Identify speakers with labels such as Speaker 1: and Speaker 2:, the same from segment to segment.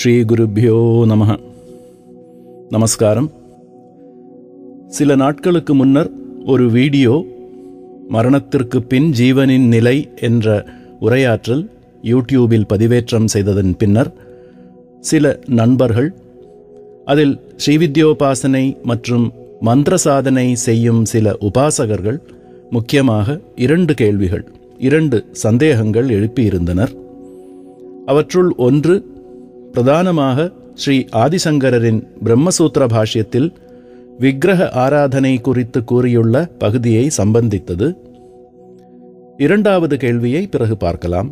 Speaker 1: ஸ்ரீ குருப்பியோ நம நமஸ்காரம் சில நாட்களுக்கு முன்னர் ஒரு வீடியோ மரணத்திற்கு பின் ஜீவனின் நிலை என்ற உரையாற்றல் யூடியூபில் பதிவேற்றம் செய்ததன் பின்னர் சில நண்பர்கள் அதில் ஸ்ரீவித்யோபாசனை மற்றும் மந்திர சாதனை செய்யும் சில உபாசகர்கள் முக்கியமாக இரண்டு கேள்விகள் இரண்டு சந்தேகங்கள் எழுப்பியிருந்தனர் அவற்றுள் ஒன்று பிரதானமாக ஸ்ரீ ஆதிசங்கரரின் பிரம்மசூத்திர பாஷ்யத்தில் விக்கிரக ஆராதனை குறித்து கூறியுள்ள பகுதியை சம்பந்தித்தது இரண்டாவது கேள்வியை பிறகு பார்க்கலாம்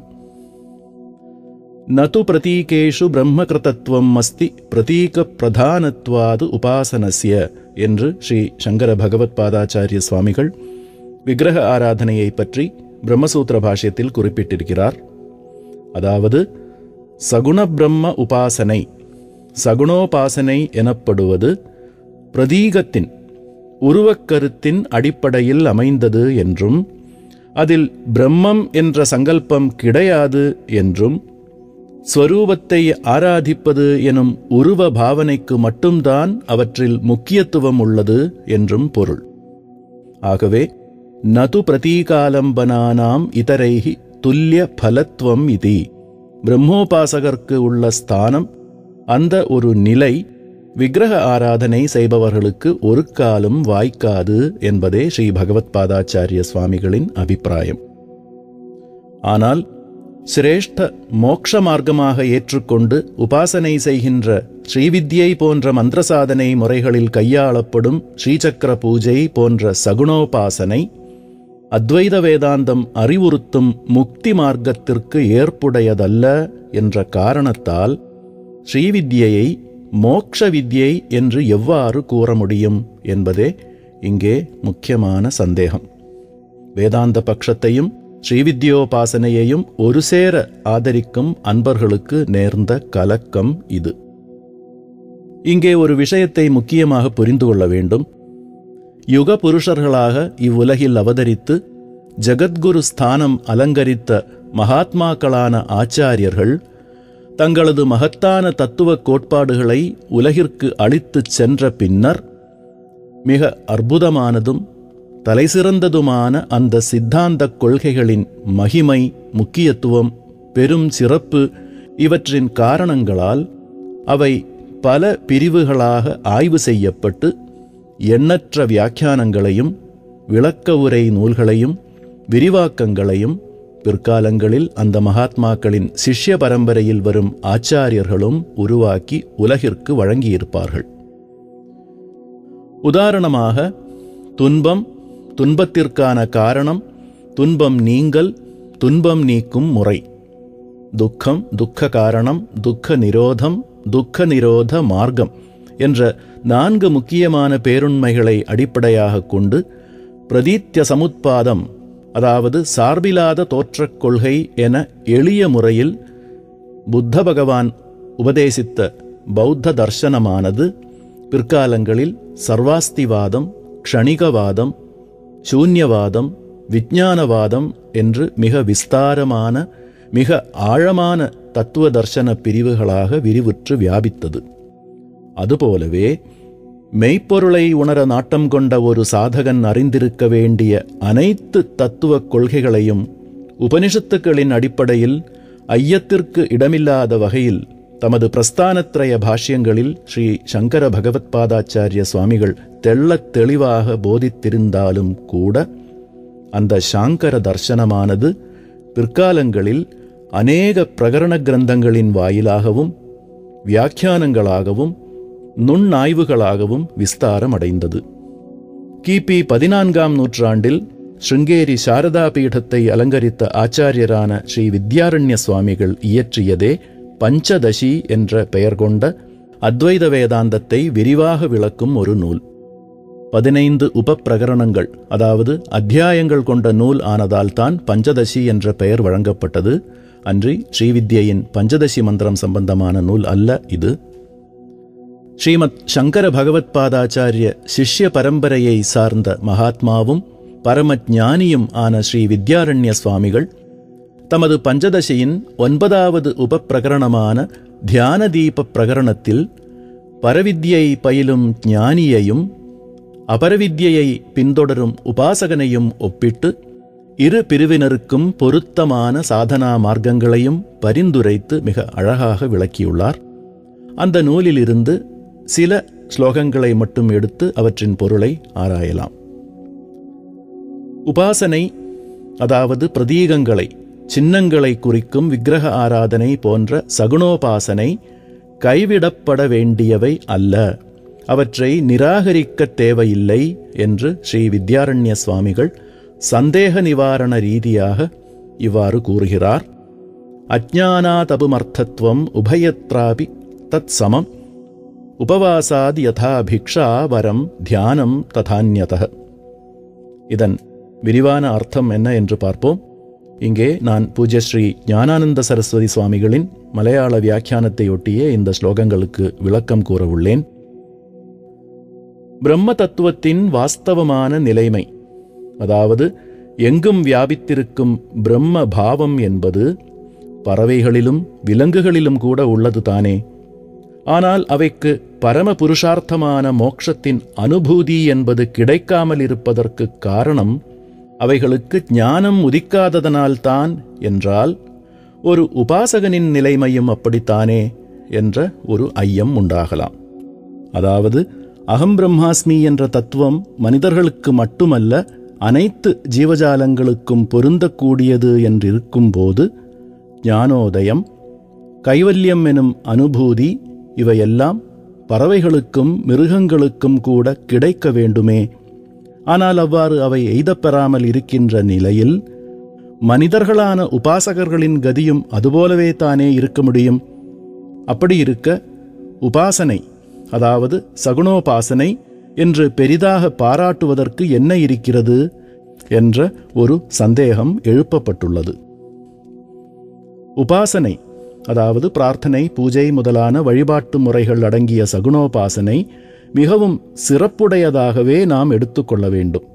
Speaker 1: நது பிரதீகேஷு பிரம்மகிருதத்துவம் அஸ்தி பிரதீக பிரதானத்வாது உபாசனஸ்ய என்று ஸ்ரீ சங்கர பகவத் பாதாச்சாரிய சுவாமிகள் விக்கிரக ஆராதனையை பற்றி பிரம்மசூத்திர பாஷ்யத்தில் குறிப்பிட்டிருக்கிறார் அதாவது சகுண பிரம்ம உபாசனை சகுணோபாசனை எனப்படுவது பிரதீகத்தின் உருவக்கருத்தின் அடிப்படையில் அமைந்தது என்றும் அதில் பிரம்மம் என்ற சங்கல்பம் கிடையாது என்றும் ஸ்வரூபத்தை ஆராதிப்பது எனும் உருவ பாவனைக்கு மட்டும்தான் அவற்றில் முக்கியத்துவம் உள்ளது என்றும் பொருள் ஆகவே நது பிரதீகாலம்பனானாம் இதரைகி துல்லிய பலத்துவம் இதி பிரம்மோபாசகர்க்கு உள்ள ஸ்தானம் அந்த ஒரு நிலை விக்கிரக ஆராதனை செய்பவர்களுக்கு ஒரு காலம் வாய்க்காது என்பதே ஸ்ரீ பகவத் பாதாச்சாரிய சுவாமிகளின் அபிப்பிராயம் ஆனால் சிரேஷ்ட மோக்ஷ மார்க்கமாக ஏற்றுக்கொண்டு உபாசனை செய்கின்ற ஸ்ரீவித்யை போன்ற மந்திர சாதனை முறைகளில் கையாளப்படும் ஸ்ரீசக்கர பூஜை போன்ற சகுணோபாசனை அத்வைத வேதாந்தம் அறிவுறுத்தும் முக்தி மார்க்கத்திற்கு ஏற்புடையதல்ல என்ற காரணத்தால் ஸ்ரீவித்யை மோக்ஷ வித்யை என்று எவ்வாறு கூற முடியும் என்பதே இங்கே முக்கியமான சந்தேகம் வேதாந்த பட்சத்தையும் ஸ்ரீவித்யோபாசனையையும் ஒரு சேர ஆதரிக்கும் அன்பர்களுக்கு நேர்ந்த கலக்கம் இது இங்கே ஒரு விஷயத்தை முக்கியமாக புரிந்து கொள்ள வேண்டும் யுக புருஷர்களாக இவ்வுலகில் அவதரித்து ஜகத்குரு ஸ்தானம் அலங்கரித்த மகாத்மாக்களான ஆச்சாரியர்கள் தங்களது மகத்தான தத்துவ கோட்பாடுகளை உலகிற்கு அளித்துச் சென்ற பின்னர் மிக அற்புதமானதும் தலைசிறந்ததுமான அந்த சித்தாந்த கொள்கைகளின் மகிமை முக்கியத்துவம் பெரும் சிறப்பு இவற்றின் காரணங்களால் அவை பல பிரிவுகளாக ஆய்வு செய்யப்பட்டு எண்ணற்ற வியாக்கியானங்களையும் விளக்க உரை நூல்களையும் விரிவாக்கங்களையும் பிற்காலங்களில் அந்த மகாத்மாக்களின் சிஷ்ய பரம்பரையில் வரும் ஆச்சாரியர்களும் உருவாக்கி உலகிற்கு வழங்கியிருப்பார்கள் உதாரணமாக துன்பம் துன்பத்திற்கான காரணம் துன்பம் நீங்கல் துன்பம் நீக்கும் முறை துக்கம் துக்க காரணம் துக்க நிரோதம் துக்க நிரோத மார்க்கம் என்ற நான்கு முக்கியமான பேருண்மைகளை அடிப்படையாக கொண்டு பிரதீத்திய சமுத்பாதம் அதாவது சார்பிலாத தோற்றக் கொள்கை என எளிய முறையில் புத்த பகவான் உபதேசித்த பௌத்த தர்சனமானது பிற்காலங்களில் சர்வாஸ்திவாதம் க்ஷணிகவாதம் சூன்யவாதம் விஞ்ஞானவாதம் என்று மிக விஸ்தாரமான மிக ஆழமான தத்துவ தர்சன பிரிவுகளாக விரிவுற்று வியாபித்தது அதுபோலவே மெய்ப்பொருளை உணர நாட்டம் கொண்ட ஒரு சாதகன் அறிந்திருக்க வேண்டிய அனைத்து தத்துவ கொள்கைகளையும் உபனிஷத்துக்களின் அடிப்படையில் ஐயத்திற்கு இடமில்லாத வகையில் தமது பிரஸ்தானத்ரய பாஷ்யங்களில் ஸ்ரீ சங்கர பகவத்பாதாச்சாரிய சுவாமிகள் தெள்ளத் தெளிவாக போதித்திருந்தாலும் கூட அந்த சாங்கர தர்சனமானது பிற்காலங்களில் அநேக பிரகரண கிரந்தங்களின் வாயிலாகவும் வியாக்கியானங்களாகவும் நுண்ணாய்வுகளாகவும் விஸ்தாரமடைந்தது கிபி பதினான்காம் நூற்றாண்டில் ஸ்ருங்கேரி சாரதா பீடத்தை அலங்கரித்த ஆச்சாரியரான ஸ்ரீ வித்யாரண்ய சுவாமிகள் இயற்றியதே பஞ்சதசி என்ற பெயர் கொண்ட அத்வைத வேதாந்தத்தை விரிவாக விளக்கும் ஒரு நூல் பதினைந்து உபப்பிரகரணங்கள் அதாவது அத்தியாயங்கள் கொண்ட நூல் ஆனதால் தான் பஞ்சதசி என்ற பெயர் வழங்கப்பட்டது அன்றி ஸ்ரீவித்யின் பஞ்சதசி மந்திரம் சம்பந்தமான நூல் அல்ல இது ஸ்ரீமத் சங்கர பகவத் பாதாச்சாரிய சிஷ்ய பரம்பரையை சார்ந்த மகாத்மாவும் பரம ஞானியும் ஆன ஸ்ரீ வித்யாரண்ய சுவாமிகள் தமது பஞ்சதசியின் ஒன்பதாவது உபப்பிரகரணமான தியான தீப பிரகரணத்தில் பரவித்யை பயிலும் ஞானியையும் அபரவித்யை பின்தொடரும் உபாசகனையும் ஒப்பிட்டு இரு பிரிவினருக்கும் பொருத்தமான சாதனா மார்க்கங்களையும் பரிந்துரைத்து மிக அழகாக விளக்கியுள்ளார் அந்த நூலிலிருந்து சில ஸ்லோகங்களை மட்டும் எடுத்து அவற்றின் பொருளை ஆராயலாம் உபாசனை அதாவது பிரதீகங்களை சின்னங்களை குறிக்கும் விக்கிரக ஆராதனை போன்ற சகுணோபாசனை கைவிடப்பட வேண்டியவை அல்ல அவற்றை நிராகரிக்க தேவையில்லை என்று ஸ்ரீ வித்யாரண்ய சுவாமிகள் சந்தேக நிவாரண ரீதியாக இவ்வாறு கூறுகிறார் அஜானாதபுமர்த்தத்துவம் உபயத்ராபி தத் சமம் உபவாசாத் யதா பிக்ஷா வரம் தியானம் ததான்யத இதன் விரிவான அர்த்தம் என்ன என்று பார்ப்போம் இங்கே நான் பூஜ்ய ஸ்ரீ ஞானானந்த சரஸ்வதி சுவாமிகளின் மலையாள வியாக்கியானத்தையொட்டியே இந்த ஸ்லோகங்களுக்கு விளக்கம் கூற உள்ளேன் பிரம்ம தத்துவத்தின் வாஸ்தவமான நிலைமை அதாவது எங்கும் வியாபித்திருக்கும் பிரம்ம பாவம் என்பது பறவைகளிலும் விலங்குகளிலும் கூட உள்ளது தானே ஆனால் அவைக்கு பரம புருஷார்த்தமான மோட்சத்தின் அனுபூதி என்பது கிடைக்காமல் இருப்பதற்கு காரணம் அவைகளுக்கு ஞானம் உதிக்காததனால்தான் என்றால் ஒரு உபாசகனின் நிலைமையும் அப்படித்தானே என்ற ஒரு ஐயம் உண்டாகலாம் அதாவது அகம் பிரம்மாஸ்மி என்ற தத்துவம் மனிதர்களுக்கு மட்டுமல்ல அனைத்து ஜீவஜாலங்களுக்கும் பொருந்தக்கூடியது என்றிருக்கும்போது ஞானோதயம் கைவல்யம் எனும் அனுபூதி இவையெல்லாம் பறவைகளுக்கும் மிருகங்களுக்கும் கூட கிடைக்க வேண்டுமே ஆனால் அவ்வாறு அவை எய்தப்பெறாமல் இருக்கின்ற நிலையில் மனிதர்களான உபாசகர்களின் கதியும் அதுபோலவே தானே இருக்க முடியும் அப்படி இருக்க உபாசனை அதாவது சகுணோபாசனை என்று பெரிதாக பாராட்டுவதற்கு என்ன இருக்கிறது என்ற ஒரு சந்தேகம் எழுப்பப்பட்டுள்ளது உபாசனை அதாவது பிரார்த்தனை பூஜை முதலான வழிபாட்டு முறைகள் அடங்கிய சகுணோபாசனை மிகவும் சிறப்புடையதாகவே நாம் எடுத்துக்கொள்ள வேண்டும்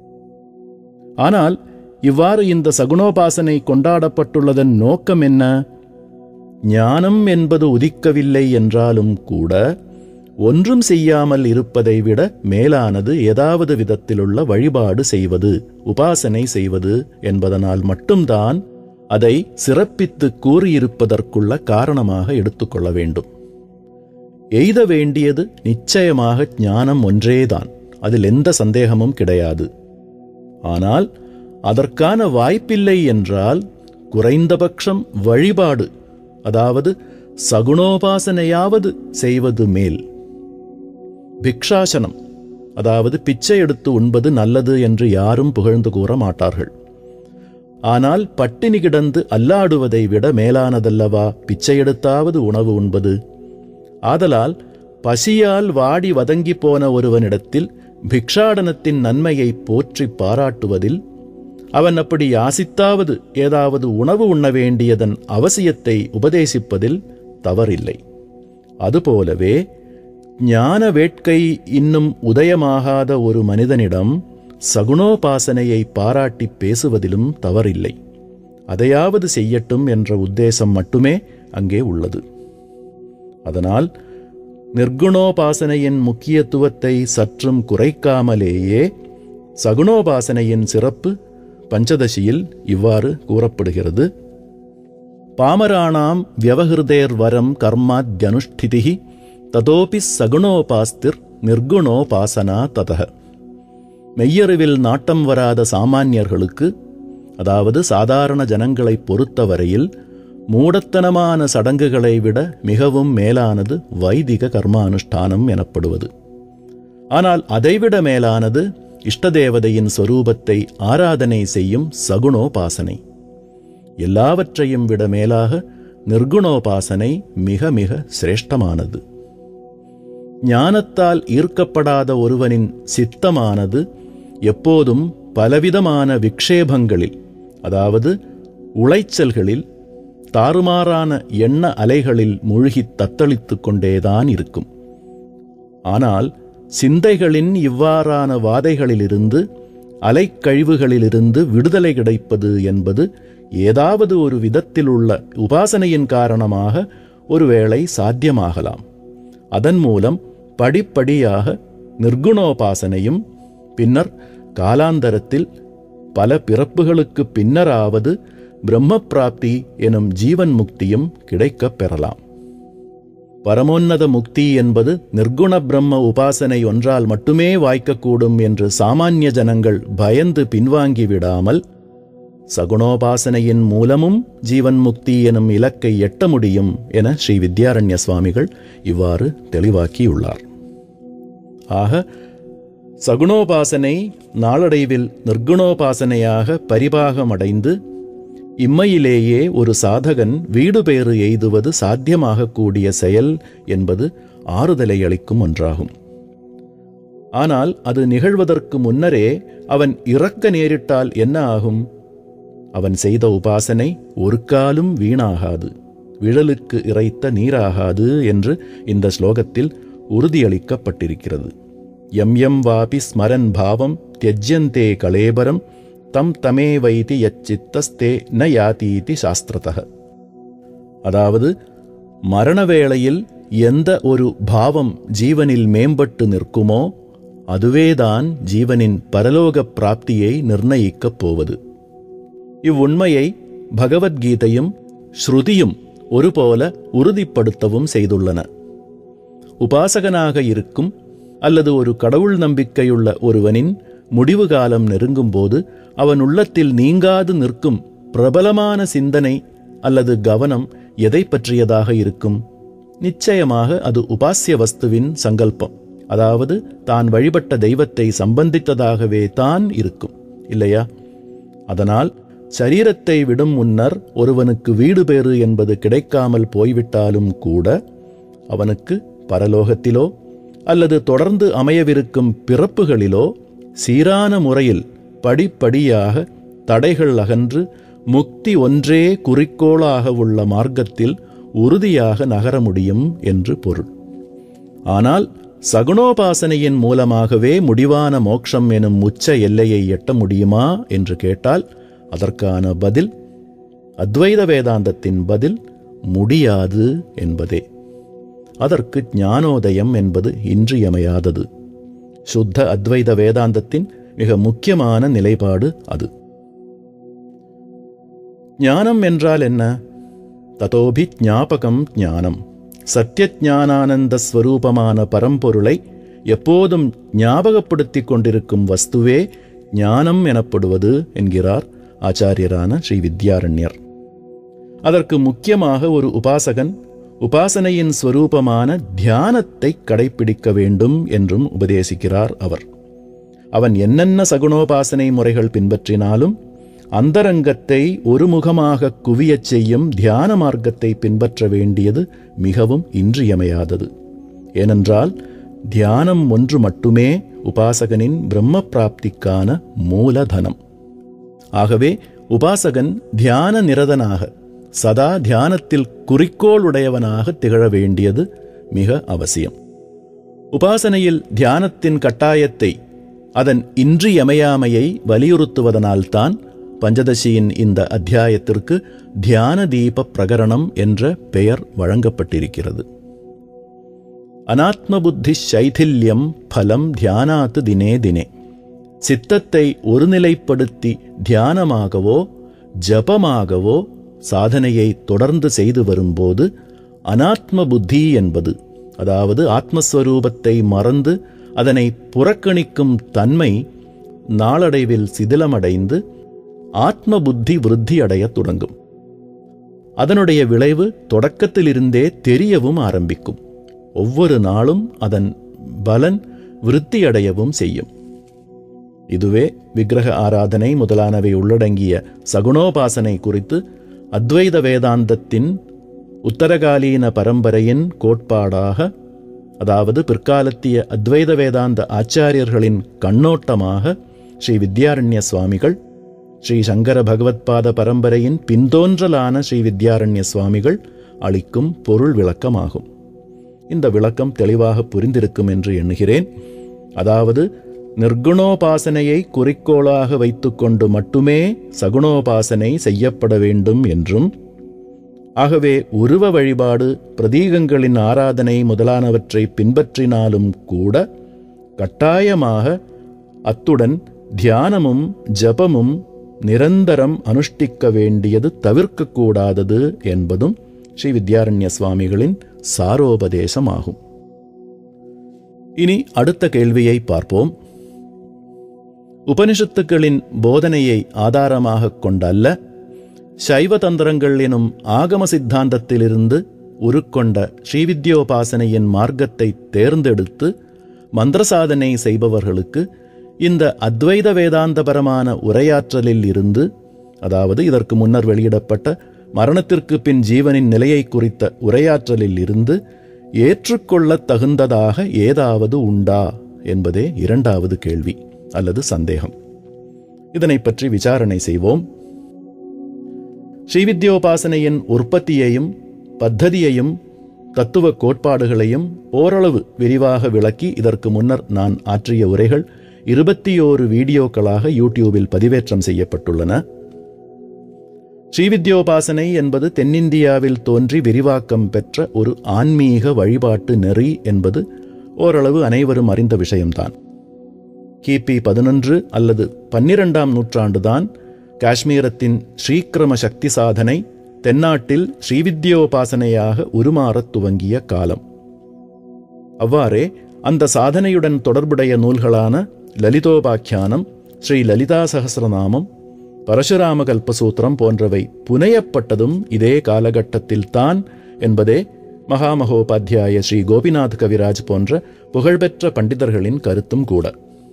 Speaker 1: ஆனால் இவ்வாறு இந்த சகுணோபாசனை கொண்டாடப்பட்டுள்ளதன் நோக்கம் என்ன ஞானம் என்பது உதிக்கவில்லை என்றாலும் கூட ஒன்றும் செய்யாமல் இருப்பதை விட மேலானது ஏதாவது விதத்திலுள்ள வழிபாடு செய்வது உபாசனை செய்வது என்பதனால் மட்டும்தான் அதை சிறப்பித்து கூறியிருப்பதற்குள்ள காரணமாக எடுத்துக்கொள்ள வேண்டும் எய்த வேண்டியது நிச்சயமாக ஞானம் ஒன்றேதான் அதில் எந்த சந்தேகமும் கிடையாது ஆனால் அதற்கான வாய்ப்பில்லை என்றால் குறைந்தபட்சம் வழிபாடு அதாவது சகுணோபாசனையாவது செய்வது மேல் பிக்ஷாசனம் அதாவது பிச்சை எடுத்து உண்பது நல்லது என்று யாரும் புகழ்ந்து கூற மாட்டார்கள் ஆனால் பட்டினி கிடந்து அல்லாடுவதை விட மேலானதல்லவா பிச்சை எடுத்தாவது உணவு உண்பது ஆதலால் பசியால் வாடி வதங்கி போன ஒருவனிடத்தில் பிக்ஷாடனத்தின் நன்மையை போற்றி பாராட்டுவதில் அவன் அப்படி யாசித்தாவது ஏதாவது உணவு உண்ண வேண்டியதன் அவசியத்தை உபதேசிப்பதில் தவறில்லை அதுபோலவே ஞான வேட்கை இன்னும் உதயமாகாத ஒரு மனிதனிடம் சகுணோபாசனையை பாராட்டி பேசுவதிலும் தவறில்லை அதையாவது செய்யட்டும் என்ற உத்தேசம் மட்டுமே அங்கே உள்ளது அதனால் நிர்குணோபாசனையின் முக்கியத்துவத்தை சற்றும் குறைக்காமலேயே சகுணோபாசனையின் சிறப்பு பஞ்சதசியில் இவ்வாறு கூறப்படுகிறது பாமராணாம் வியவகிருதேர் வரம் கர்மாத்யனுஷ்டிதிகி ததோபி சகுணோபாஸ்திர் நிர்குணோபாசனா ததக மெய்யறிவில் நாட்டம் வராத சாமானியர்களுக்கு அதாவது சாதாரண ஜனங்களை பொறுத்தவரையில் மூடத்தனமான சடங்குகளை விட மிகவும் மேலானது வைதிக கர்மானுஷ்டானம் எனப்படுவது ஆனால் அதைவிட மேலானது இஷ்டதேவதையின் சொரூபத்தை ஆராதனை செய்யும் சகுணோபாசனை எல்லாவற்றையும் விட மேலாக நிர்குணோபாசனை மிக மிக சிரேஷ்டமானது ஞானத்தால் ஈர்க்கப்படாத ஒருவனின் சித்தமானது எப்போதும் பலவிதமான விக்ஷேபங்களில் அதாவது உளைச்சல்களில் தாறுமாறான எண்ண அலைகளில் மூழ்கித் தத்தளித்துக் கொண்டேதான் இருக்கும் ஆனால் சிந்தைகளின் இவ்வாறான வாதைகளிலிருந்து அலைக்கழிவுகளிலிருந்து விடுதலை கிடைப்பது என்பது ஏதாவது ஒரு விதத்தில் உள்ள உபாசனையின் காரணமாக ஒருவேளை சாத்தியமாகலாம் அதன் மூலம் படிப்படியாக நிர்குணோபாசனையும் பின்னர் காலாந்தரத்தில் பல பிறப்புகளுக்கு பின்னராவது பிரம்ம பிராப்தி எனும் ஜீவன் முக்தியும் கிடைக்கப் பெறலாம் பரமோன்னத முக்தி என்பது நிர்குண பிரம்ம உபாசனை ஒன்றால் மட்டுமே வாய்க்கக்கூடும் என்று சாமானிய ஜனங்கள் பயந்து பின்வாங்கி விடாமல் சகுணோபாசனையின் மூலமும் ஜீவன் முக்தி எனும் இலக்கை எட்ட முடியும் என ஸ்ரீ வித்யாரண்ய சுவாமிகள் இவ்வாறு தெளிவாக்கியுள்ளார் ஆக சகுணோபாசனை நாளடைவில் நிர்குணோபாசனையாக பரிபாகமடைந்து இம்மையிலேயே ஒரு சாதகன் வீடு பேறு எய்துவது சாத்தியமாகக்கூடிய செயல் என்பது ஆறுதலை அளிக்கும் ஒன்றாகும் ஆனால் அது நிகழ்வதற்கு முன்னரே அவன் இறக்க நேரிட்டால் என்ன ஆகும் அவன் செய்த உபாசனை ஒரு காலும் வீணாகாது விழலுக்கு இறைத்த நீராகாது என்று இந்த ஸ்லோகத்தில் உறுதியளிக்கப்பட்டிருக்கிறது எம் எம் வாபி ஸ்மரன் பாவம் தியஜ்யந்தே கலேபரம் தம் தமே வைதி யச்சித்தஸ்தே ந யாதீதி சாஸ்திரதக அதாவது மரண வேளையில் எந்த ஒரு பாவம் ஜீவனில் மேம்பட்டு நிற்குமோ அதுவேதான் ஜீவனின் பரலோக பிராப்தியை நிர்ணயிக்கப் போவது இவ்வுண்மையை பகவத்கீதையும் ஸ்ருதியும் ஒருபோல உறுதிப்படுத்தவும் செய்துள்ளன உபாசகனாக இருக்கும் அல்லது ஒரு கடவுள் நம்பிக்கையுள்ள ஒருவனின் முடிவு காலம் நெருங்கும்போது அவன் உள்ளத்தில் நீங்காது நிற்கும் பிரபலமான சிந்தனை அல்லது கவனம் எதை பற்றியதாக இருக்கும் நிச்சயமாக அது உபாசிய வஸ்துவின் சங்கல்பம் அதாவது தான் வழிபட்ட தெய்வத்தை சம்பந்தித்ததாகவே தான் இருக்கும் இல்லையா அதனால் சரீரத்தை விடும் முன்னர் ஒருவனுக்கு வீடு பேறு என்பது கிடைக்காமல் போய்விட்டாலும் கூட அவனுக்கு பரலோகத்திலோ அல்லது தொடர்ந்து அமையவிருக்கும் பிறப்புகளிலோ சீரான முறையில் படிப்படியாக தடைகள் அகன்று முக்தி ஒன்றே குறிக்கோளாக உள்ள மார்க்கத்தில் உறுதியாக நகர முடியும் என்று பொருள் ஆனால் சகுணோபாசனையின் மூலமாகவே முடிவான மோட்சம் எனும் உச்ச எல்லையை எட்ட முடியுமா என்று கேட்டால் அதற்கான பதில் அத்வைத வேதாந்தத்தின் பதில் முடியாது என்பதே அதற்கு ஞானோதயம் என்பது இன்றியமையாதது சுத்த அத்வைத வேதாந்தத்தின் மிக முக்கியமான நிலைப்பாடு அது ஞானம் என்றால் என்ன ததோபி ஞாபகம் ஞானம் சத்தியஞானானந்த ஸ்வரூபமான பரம்பொருளை எப்போதும் ஞாபகப்படுத்திக் கொண்டிருக்கும் வஸ்துவே ஞானம் எனப்படுவது என்கிறார் ஆச்சாரியரான ஸ்ரீ வித்யாரண்யர் அதற்கு முக்கியமாக ஒரு உபாசகன் உபாசனையின் ஸ்வரூபமான தியானத்தை கடைப்பிடிக்க வேண்டும் என்றும் உபதேசிக்கிறார் அவர் அவன் என்னென்ன சகுணோபாசனை முறைகள் பின்பற்றினாலும் அந்தரங்கத்தை ஒருமுகமாக குவியச் செய்யும் தியான மார்க்கத்தை பின்பற்ற வேண்டியது மிகவும் இன்றியமையாதது ஏனென்றால் தியானம் ஒன்று மட்டுமே உபாசகனின் பிரம்ம பிராப்திக்கான மூலதனம் ஆகவே உபாசகன் தியான நிரதனாக சதா தியானத்தில் குறிக்கோள் உடையவனாக திகழ வேண்டியது மிக அவசியம் உபாசனையில் தியானத்தின் கட்டாயத்தை அதன் இன்றியமையாமையை வலியுறுத்துவதனால்தான் பஞ்சதசியின் இந்த அத்தியாயத்திற்கு தியான தீப பிரகரணம் என்ற பெயர் வழங்கப்பட்டிருக்கிறது அனாத்ம புத்தி சைதில்யம் பலம் தியானாத்து தினே தினே சித்தத்தை ஒருநிலைப்படுத்தி தியானமாகவோ ஜபமாகவோ சாதனையை தொடர்ந்து செய்து வரும்போது அனாத்ம புத்தி என்பது அதாவது ஆத்மஸ்வரூபத்தை மறந்து அதனை புறக்கணிக்கும் தன்மை நாளடைவில் சிதிலமடைந்து ஆத்ம புத்தி விருத்தி அடையத் தொடங்கும் அதனுடைய விளைவு தொடக்கத்திலிருந்தே தெரியவும் ஆரம்பிக்கும் ஒவ்வொரு நாளும் அதன் பலன் விருத்தியடையவும் செய்யும் இதுவே விக்கிரக ஆராதனை முதலானவை உள்ளடங்கிய சகுணோபாசனை குறித்து அத்வைத வேதாந்தத்தின் உத்தரகாலீன பரம்பரையின் கோட்பாடாக அதாவது பிற்காலத்திய அத்வைத வேதாந்த ஆச்சாரியர்களின் கண்ணோட்டமாக ஸ்ரீ வித்யாரண்ய சுவாமிகள் ஸ்ரீ சங்கர பகவத்பாத பரம்பரையின் பின்தோன்றலான ஸ்ரீ வித்யாரண்ய சுவாமிகள் அளிக்கும் பொருள் விளக்கமாகும் இந்த விளக்கம் தெளிவாக புரிந்திருக்கும் என்று எண்ணுகிறேன் அதாவது நிர்குணோபாசனையை குறிக்கோளாக வைத்துக்கொண்டு மட்டுமே சகுணோபாசனை செய்யப்பட வேண்டும் என்றும் ஆகவே உருவ வழிபாடு பிரதீகங்களின் ஆராதனை முதலானவற்றை பின்பற்றினாலும் கூட கட்டாயமாக அத்துடன் தியானமும் ஜபமும் நிரந்தரம் அனுஷ்டிக்க வேண்டியது தவிர்க்கக்கூடாதது என்பதும் ஸ்ரீ வித்யாரண்ய சுவாமிகளின் சாரோபதேசமாகும் இனி அடுத்த கேள்வியை பார்ப்போம் உபனிஷத்துக்களின் போதனையை ஆதாரமாகக் கொண்டல்ல சைவ தந்திரங்கள் எனும் ஆகம சித்தாந்தத்திலிருந்து உருக்கொண்ட ஸ்ரீவித்யோபாசனையின் மார்க்கத்தை தேர்ந்தெடுத்து மந்திர சாதனை செய்பவர்களுக்கு இந்த அத்வைத வேதாந்தபரமான உரையாற்றலில் இருந்து அதாவது இதற்கு முன்னர் வெளியிடப்பட்ட மரணத்திற்கு பின் ஜீவனின் நிலையை குறித்த உரையாற்றலில் இருந்து ஏற்றுக்கொள்ளத் தகுந்ததாக ஏதாவது உண்டா என்பதே இரண்டாவது கேள்வி அல்லது சந்தேகம் இதனை பற்றி விசாரணை செய்வோம் ஸ்ரீவித்யோபாசனையின் உற்பத்தியையும் பத்ததியையும் தத்துவ கோட்பாடுகளையும் ஓரளவு விரிவாக விளக்கி இதற்கு முன்னர் நான் ஆற்றிய உரைகள் இருபத்தி ஓரு வீடியோக்களாக யூடியூபில் பதிவேற்றம் செய்யப்பட்டுள்ளன ஸ்ரீவித்யோபாசனை என்பது தென்னிந்தியாவில் தோன்றி விரிவாக்கம் பெற்ற ஒரு ஆன்மீக வழிபாட்டு நெறி என்பது ஓரளவு அனைவரும் அறிந்த விஷயம்தான் கிபி பதினொன்று அல்லது பன்னிரெண்டாம் நூற்றாண்டுதான் காஷ்மீரத்தின் ஸ்ரீக்கிரம சக்தி சாதனை தென்னாட்டில் ஸ்ரீவித்யோபாசனையாக உருமாறத் துவங்கிய காலம் அவ்வாறே அந்த சாதனையுடன் தொடர்புடைய நூல்களான லலிதோபாக்கியானம் ஸ்ரீ லலிதா சகசிரநாமம் பரசுராம கல்பசூத்திரம் போன்றவை புனையப்பட்டதும் இதே காலகட்டத்தில்தான் என்பதே மகாமகோபாத்தியாய ஸ்ரீ கோபிநாத் கவிராஜ் போன்ற புகழ்பெற்ற பண்டிதர்களின் கருத்தும் கூட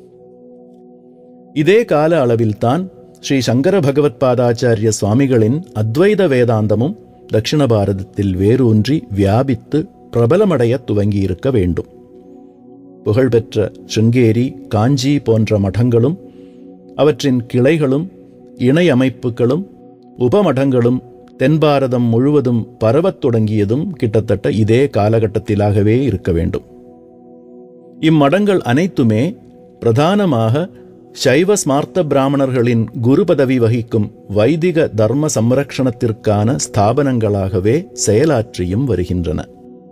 Speaker 1: இதே கால அளவில்தான் ஸ்ரீ சங்கர பகவத்பாதாச்சாரிய சுவாமிகளின் அத்வைத வேதாந்தமும் தட்சிண பாரதத்தில் வேரூன்றி வியாபித்து பிரபலமடைய துவங்கியிருக்க வேண்டும் புகழ்பெற்ற சிருங்கேரி காஞ்சி போன்ற மடங்களும் அவற்றின் கிளைகளும் இணை அமைப்புகளும் உபமடங்களும் தென்பாரதம் முழுவதும் பரவத் தொடங்கியதும் கிட்டத்தட்ட இதே காலகட்டத்திலாகவே இருக்க வேண்டும் இம்மடங்கள் அனைத்துமே பிரதானமாக சைவ ஸ்மார்த்த பிராமணர்களின் குரு பதவி வகிக்கும் வைதிக தர்ம சம்ரக்ஷணத்திற்கான ஸ்தாபனங்களாகவே செயலாற்றியும் வருகின்றன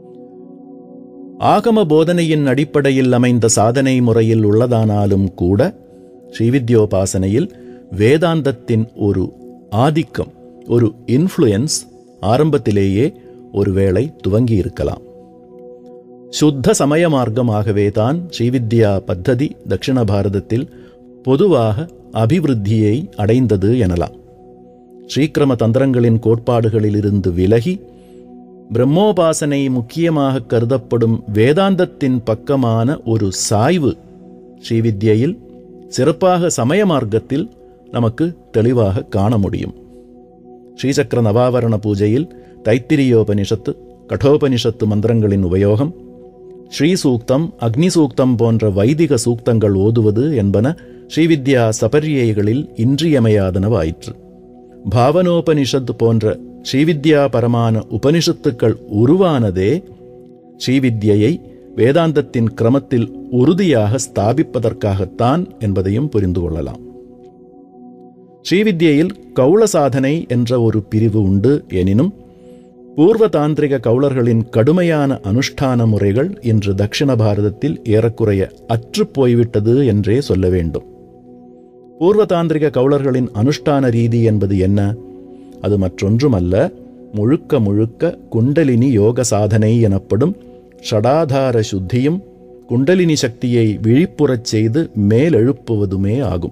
Speaker 1: ஆகம போதனையின் அடிப்படையில் அமைந்த சாதனை முறையில் உள்ளதானாலும் கூட ஸ்ரீவித்யோபாசனையில் வேதாந்தத்தின் ஒரு ஆதிக்கம் ஒரு இன்ஃப்ளூயன்ஸ் ஆரம்பத்திலேயே ஒருவேளை துவங்கியிருக்கலாம் சுத்த சமய மார்க்கமாகவே தான் ஸ்ரீவித்யா பத்ததி தட்சிண பாரதத்தில் பொதுவாக அபிவிருத்தியை அடைந்தது எனலாம் ஸ்ரீக்கிரம தந்திரங்களின் கோட்பாடுகளிலிருந்து விலகி பிரம்மோபாசனை முக்கியமாக கருதப்படும் வேதாந்தத்தின் பக்கமான ஒரு சாய்வு ஸ்ரீவித்யில் சிறப்பாக சமய மார்க்கத்தில் நமக்கு தெளிவாக காண முடியும் ஸ்ரீசக்கர நவாவரண பூஜையில் தைத்திரியோபனிஷத்து கடோபனிஷத்து மந்திரங்களின் உபயோகம் ஸ்ரீ சூக்தம் அக்னி சூக்தம் போன்ற வைதிக சூக்தங்கள் ஓதுவது என்பன ஸ்ரீவித்யா சபரியைகளில் இன்றியமையாதனவாயிற்று பாவனோபனிஷத் போன்ற ஸ்ரீவித்யா பரமான உபனிஷத்துக்கள் உருவானதே ஸ்ரீவித்யை வேதாந்தத்தின் கிரமத்தில் உறுதியாக ஸ்தாபிப்பதற்காகத்தான் என்பதையும் புரிந்து கொள்ளலாம் ஸ்ரீவித்யில் கௌள சாதனை என்ற ஒரு பிரிவு உண்டு எனினும் பூர்வ தாந்திரிக கௌளர்களின் கடுமையான அனுஷ்டான முறைகள் இன்று தட்சிண பாரதத்தில் ஏறக்குறைய அற்றுப் போய்விட்டது என்றே சொல்ல வேண்டும் பூர்வ தாந்திரிக கௌளர்களின் அனுஷ்டான ரீதி என்பது என்ன அது மற்றொன்றுமல்ல முழுக்க முழுக்க குண்டலினி யோக சாதனை எனப்படும் ஷடாதார சுத்தியும் குண்டலினி சக்தியை விழிப்புறச் செய்து மேலெழுப்புவதுமே ஆகும்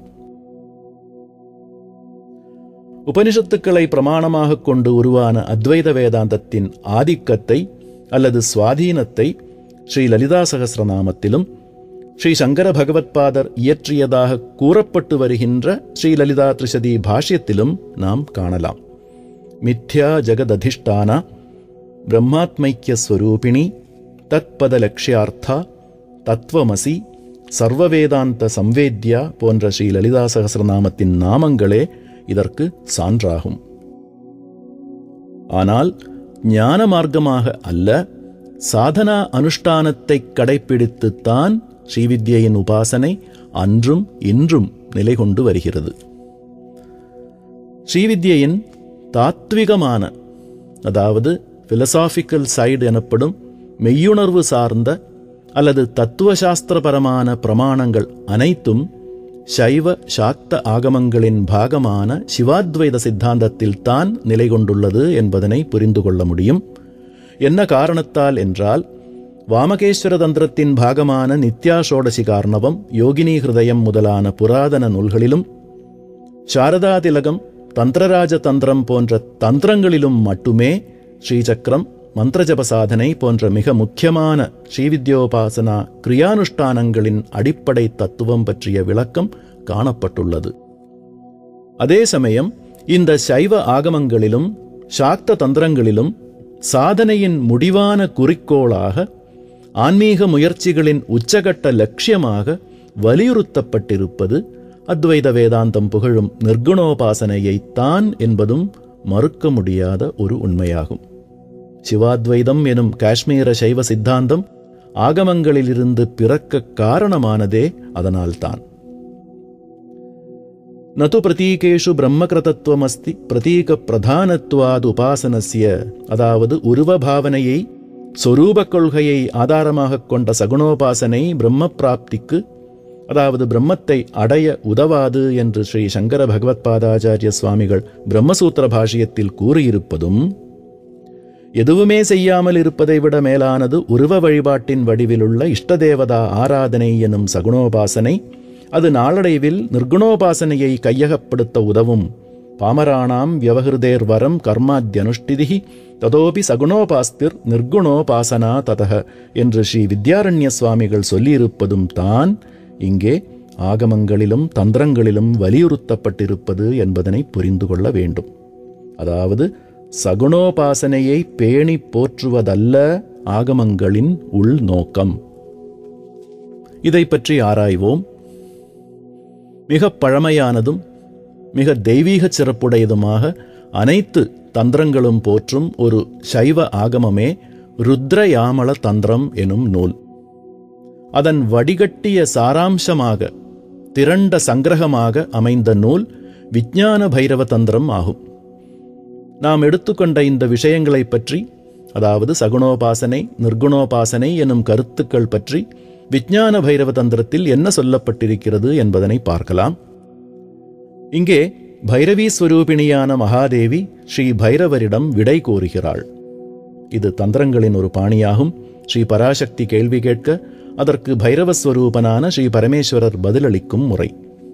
Speaker 1: உபனிஷத்துக்களை பிரமாணமாக கொண்டு உருவான அத்வைத வேதாந்தத்தின் ஆதிக்கத்தை அல்லது சுவாதீனத்தை ஸ்ரீ லலிதா சகசிரநாமத்திலும் ஸ்ரீ சங்கர பகவத்பாதர் இயற்றியதாக கூறப்பட்டு வருகின்ற ஸ்ரீ லலிதா திரிசதி பாஷ்யத்திலும் நாம் காணலாம் மித்யா ஜெகததிஷ்டான பிரம்மாத்மைக்கிய ஸ்வரூபிணி தத்பத லக்ஷ்யார்த்தா தத்வமசி சர்வவேதாந்த சம்வேத்யா போன்ற ஸ்ரீ லலிதா சகசிரநாமத்தின் நாமங்களே இதற்கு சான்றாகும் ஆனால் ஞான மார்க்கமாக அல்ல சாதனா அனுஷ்டானத்தை கடைப்பிடித்துத்தான் ஸ்ரீவித்யின் உபாசனை அன்றும் இன்றும் நிலை கொண்டு வருகிறது ஸ்ரீவித்யின் தாத்விகமான அதாவது பிலசாபிக்கல் சைடு எனப்படும் மெய்யுணர்வு சார்ந்த அல்லது தத்துவசாஸ்திரபரமான பிரமாணங்கள் அனைத்தும் சைவ சாக்த ஆகமங்களின் பாகமான சிவாத்வைத சித்தாந்தத்தில் தான் நிலை கொண்டுள்ளது என்பதனை புரிந்து கொள்ள முடியும் என்ன காரணத்தால் என்றால் வாமகேஸ்வர தந்திரத்தின் பாகமான நித்யாஷோடசி கார்ணவம் யோகினி ஹிருதயம் முதலான புராதன நூல்களிலும் சாரதா திலகம் தந்திரராஜ தந்திரம் போன்ற தந்திரங்களிலும் மட்டுமே ஸ்ரீசக்கரம் மந்திரஜப சாதனை போன்ற மிக முக்கியமான ஸ்ரீவித்யோபாசனா கிரியானுஷ்டானங்களின் அடிப்படை தத்துவம் பற்றிய விளக்கம் காணப்பட்டுள்ளது அதே சமயம் இந்த சைவ ஆகமங்களிலும் சாக்த தந்திரங்களிலும் சாதனையின் முடிவான குறிக்கோளாக ஆன்மீக முயற்சிகளின் உச்சகட்ட லட்சியமாக வலியுறுத்தப்பட்டிருப்பது அத்வைத வேதாந்தம் புகழும் நிர்குணோபாசனையைத்தான் என்பதும் மறுக்க முடியாத ஒரு உண்மையாகும் சிவாத்வைதம் எனும் காஷ்மீர சைவ சித்தாந்தம் ஆகமங்களிலிருந்து பிறக்க காரணமானதே அதனால்தான் நது பிரதீகேஷு பிரம்மகிருதத்துவமஸ்தி பிரதீக பிரதானத்துவாது உபாசனசிய அதாவது உருவ பாவனையை சொரூபக் கொள்கையை ஆதாரமாகக் கொண்ட சகுணோபாசனை பிரம்ம பிராப்திக்கு அதாவது பிரம்மத்தை அடைய உதவாது என்று ஸ்ரீ சங்கர பகவத்பாதாச்சாரிய சுவாமிகள் பிரம்மசூத்திர பாஷ்யத்தில் கூறியிருப்பதும் எதுவுமே செய்யாமல் இருப்பதை விட மேலானது உருவ வழிபாட்டின் வடிவிலுள்ள இஷ்டதேவதா ஆராதனை எனும் சகுணோபாசனை அது நாளடைவில் நிர்குணோபாசனையை கையகப்படுத்த உதவும் பாமராணாம் வியவகிருதேர் வரம் கர்மாத்யனுஷ்டிதிகி ததோபி சகுணோபாஸ்திர் நிர்குணோபாசனா ததக என்று ஸ்ரீ வித்யாரண்ய சுவாமிகள் சொல்லியிருப்பதும் தான் இங்கே ஆகமங்களிலும் தந்திரங்களிலும் வலியுறுத்தப்பட்டிருப்பது என்பதனை புரிந்து கொள்ள வேண்டும் அதாவது சகுணோபாசனையை பேணி போற்றுவதல்ல ஆகமங்களின் உள்நோக்கம் இதை பற்றி ஆராய்வோம் மிக பழமையானதும் மிக தெய்வீக சிறப்புடையதுமாக அனைத்து தந்திரங்களும் போற்றும் ஒரு சைவ ஆகமமே ருத்ரயாமள தந்திரம் எனும் நூல் அதன் வடிகட்டிய சாராம்சமாக திரண்ட சங்கிரகமாக அமைந்த நூல் விஞ்ஞான பைரவ தந்திரம் ஆகும் நாம் எடுத்துக்கொண்ட இந்த விஷயங்களைப் பற்றி அதாவது சகுணோபாசனை நிர்குணோபாசனை எனும் கருத்துக்கள் பற்றி விஞ்ஞான பைரவ தந்திரத்தில் என்ன சொல்லப்பட்டிருக்கிறது என்பதனை பார்க்கலாம் இங்கே பைரவி ஸ்வரூபிணியான மகாதேவி ஸ்ரீ பைரவரிடம் விடை கோருகிறாள் இது தந்திரங்களின் ஒரு பாணியாகும் ஸ்ரீ பராசக்தி கேள்வி கேட்க அதற்கு பைரவஸ்வரூபனான ஸ்ரீ பரமேஸ்வரர் பதிலளிக்கும் முறை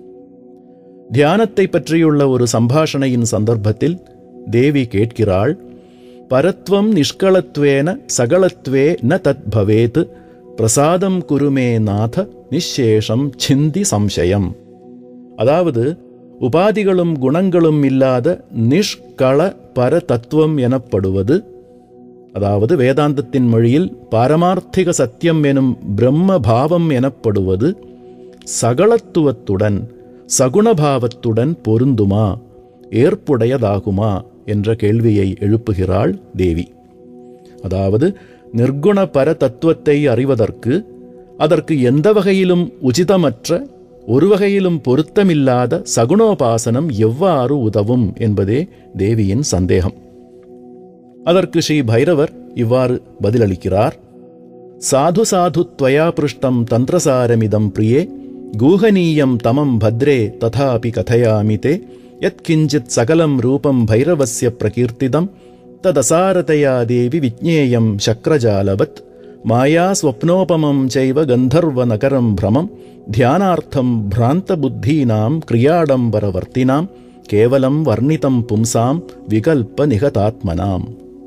Speaker 1: தியானத்தை பற்றியுள்ள ஒரு சம்பாஷணையின் சந்தர்ப்பத்தில் தேவி கேட்கிறாள் பரத்வம் நிஷ்களத்வேன சகளத்வே ந தத் பவேத் பிரசாதம் குருமே நாத நிஷேஷம் சிந்தி சம்சயம் அதாவது உபாதிகளும் குணங்களும் இல்லாத நிஷ்கள பர தத்துவம் எனப்படுவது அதாவது வேதாந்தத்தின் மொழியில் பாரமார்த்திக சத்தியம் எனும் பிரம்ம பாவம் எனப்படுவது சகளத்துவத்துடன் சகுணபாவத்துடன் பொருந்துமா ஏற்புடையதாகுமா என்ற கேள்வியை எழுப்புகிறாள் தேவி அதாவது நிர்குண பர தத்துவத்தை அறிவதற்கு அதற்கு எந்த வகையிலும் உச்சிதமற்ற ஒரு வகையிலும் பொருத்தமில்லாத சகுணோபாசனம் எவ்வாறு உதவும் என்பதே தேவியின் சந்தேகம் அதற்கு ஸ்ரீ பைரவர் இவ்வாறு பதிலளிக்கிறார் சாது சாது துவயா பிருஷ்டம் தந்திரசாரமிதம் பிரியே கூகனீயம் தமம் பத்ரே ததாபி கதையாமி தே யத்கிஞ்சித் சகலம் ரூபம் பைரவஸ்ய பிரகீர்த்திதம் ததசாரதயா தேவி விஜ்ஞேயம் சக்ரஜாலவத் மாயா ஸ்வப்னோபமம் செய்வ கந்தர்வ நகரம் பிரமம் தியானார்த்தம் பிராந்த புத்தீனாம் கிரியாடம்பரவர்த்தினாம் கேவலம் வர்ணிதம் பும்சாம் விகல்ப நிகதாத்மனாம்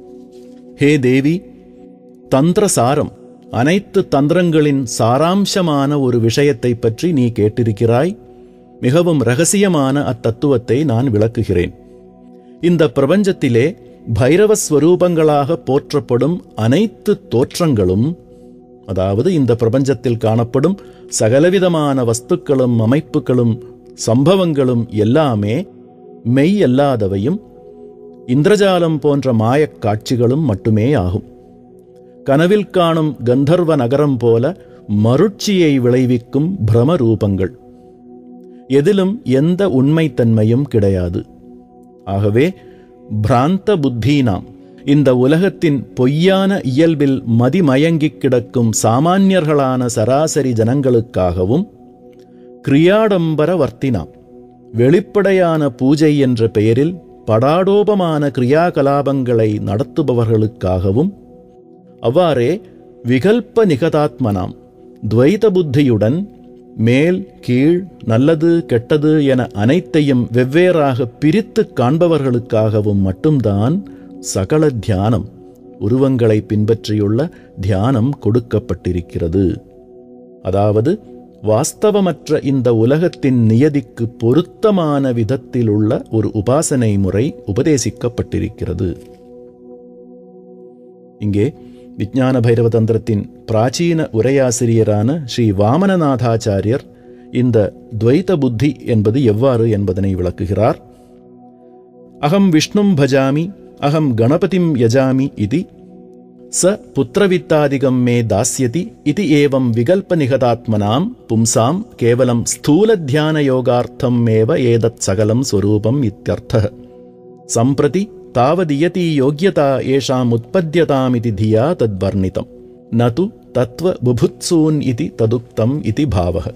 Speaker 1: ஹே தேவி தந்திரசாரம் அனைத்து தந்திரங்களின் சாராம்சமான ஒரு விஷயத்தை பற்றி நீ கேட்டிருக்கிறாய் மிகவும் ரகசியமான அத்தத்துவத்தை நான் விளக்குகிறேன் இந்த பிரபஞ்சத்திலே பைரவ ஸ்வரூபங்களாக போற்றப்படும் அனைத்து தோற்றங்களும் அதாவது இந்த பிரபஞ்சத்தில் காணப்படும் சகலவிதமான வஸ்துக்களும் அமைப்புகளும் சம்பவங்களும் எல்லாமே மெய் அல்லாதவையும் இந்திரஜாலம் போன்ற மாயக் காட்சிகளும் மட்டுமே ஆகும் கனவில் காணும் கந்தர்வ நகரம் போல மருட்சியை விளைவிக்கும் பிரமரூபங்கள் எதிலும் எந்த உண்மைத்தன்மையும் கிடையாது ஆகவே பிராந்த புத்தீனாம் இந்த உலகத்தின் பொய்யான இயல்பில் மதிமயங்கிக் கிடக்கும் சாமானியர்களான சராசரி ஜனங்களுக்காகவும் கிரியாடம்பர வர்த்தினாம் வெளிப்படையான பூஜை என்ற பெயரில் படாடோபமான கிரியாகலாபங்களை நடத்துபவர்களுக்காகவும் அவ்வாறே விகல்ப நிகதாத்மனாம் துவைத புத்தியுடன் மேல் கீழ் நல்லது கெட்டது என அனைத்தையும் வெவ்வேறாக பிரித்து காண்பவர்களுக்காகவும் மட்டும்தான் சகல தியானம் உருவங்களை பின்பற்றியுள்ள தியானம் கொடுக்கப்பட்டிருக்கிறது அதாவது வாஸ்தவமற்ற இந்த உலகத்தின் நியதிக்கு பொருத்தமான விதத்திலுள்ள ஒரு உபாசனை முறை உபதேசிக்கப்பட்டிருக்கிறது இங்கே விஞ்ஞான பைரவ தந்திரத்தின் பிராச்சீன உரையாசிரியரான ஸ்ரீ வாமனநாதாச்சாரியர் இந்த துவைத புத்தி என்பது எவ்வாறு என்பதனை விளக்குகிறார் அகம் விஷ்ணும் பஜாமி அகம் கணபதிம் யஜாமி இது ச புத்திரவித்தாதிகம் மே தாஸ்யதி இது ஏவம் விகல்ப நிகதாத்மனாம் பும்சாம் கேவலம் ஸ்தூல தியான யோகார்த்தம் மேவ ஏதத் சகலம் ஸ்வரூபம் இத்தியர்த்த சம்பிரதி தாவதியதி யோக்யதா ஏஷாம் உற்பத்தியதாமிதி தியா தத்வர்ணிதம் நது தத்துவ புபுத்சூன் இது ததுக்தம் இது பாவக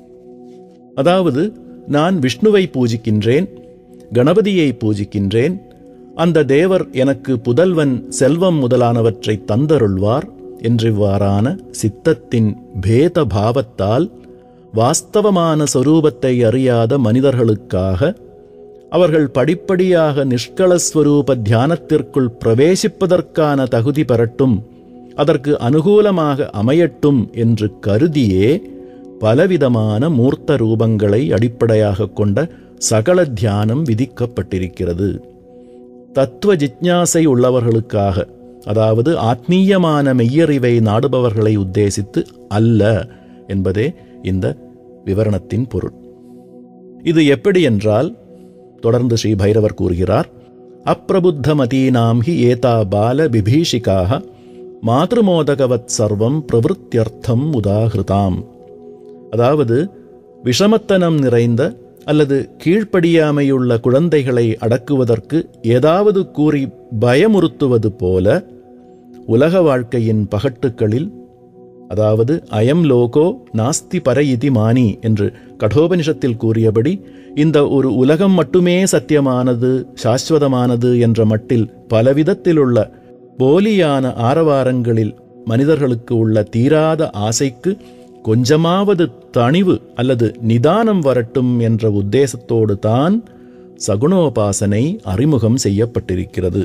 Speaker 1: அதாவது நான் விஷ்ணுவை பூஜிக்கின்றேன் கணபதியை பூஜிக்கின்றேன் அந்த தேவர் எனக்கு புதல்வன் செல்வம் முதலானவற்றை தந்தருள்வார் என்றிவ்வாறான சித்தத்தின் பேத பாவத்தால் வாஸ்தவமான சொரூபத்தை அறியாத மனிதர்களுக்காக அவர்கள் படிப்படியாக நிஷ்களஸ்வரூப தியானத்திற்குள் பிரவேசிப்பதற்கான தகுதி பெறட்டும் அதற்கு அனுகூலமாக அமையட்டும் என்று கருதியே பலவிதமான மூர்த்த ரூபங்களை அடிப்படையாக கொண்ட சகல தியானம் விதிக்கப்பட்டிருக்கிறது தத்துவ ஜிக்ஞாசை உள்ளவர்களுக்காக அதாவது ஆத்மீயமான மெய்யறிவை நாடுபவர்களை உத்தேசித்து அல்ல என்பதே இந்த விவரணத்தின் பொருள் இது எப்படி என்றால் தொடர்ந்து ஸ்ரீ பைரவர் கூறுகிறார் அப்பிரபுத்தமதீனாம் ஹி ஏதா பால பிபீஷிகாக மாதృமோதகவத் சர்வம் பிரவருத்தியர்த்தம் உதாகிருதாம் அதாவது விஷமத்தனம் நிறைந்த அல்லது கீழ்ப்படியாமையுள்ள குழந்தைகளை அடக்குவதற்கு ஏதாவது கூறி பயமுறுத்துவது போல உலக வாழ்க்கையின் பகட்டுக்களில் அதாவது அயம் லோகோ நாஸ்தி பர இதி மானி என்று கடோபனிஷத்தில் கூறியபடி இந்த ஒரு உலகம் மட்டுமே சத்தியமானது சாஸ்வதமானது என்ற மட்டில் பலவிதத்திலுள்ள போலியான ஆரவாரங்களில் மனிதர்களுக்கு உள்ள தீராத ஆசைக்கு கொஞ்சமாவது தணிவு அல்லது நிதானம் வரட்டும் என்ற உத்தேசத்தோடு தான் சகுணோபாசனை அறிமுகம் செய்யப்பட்டிருக்கிறது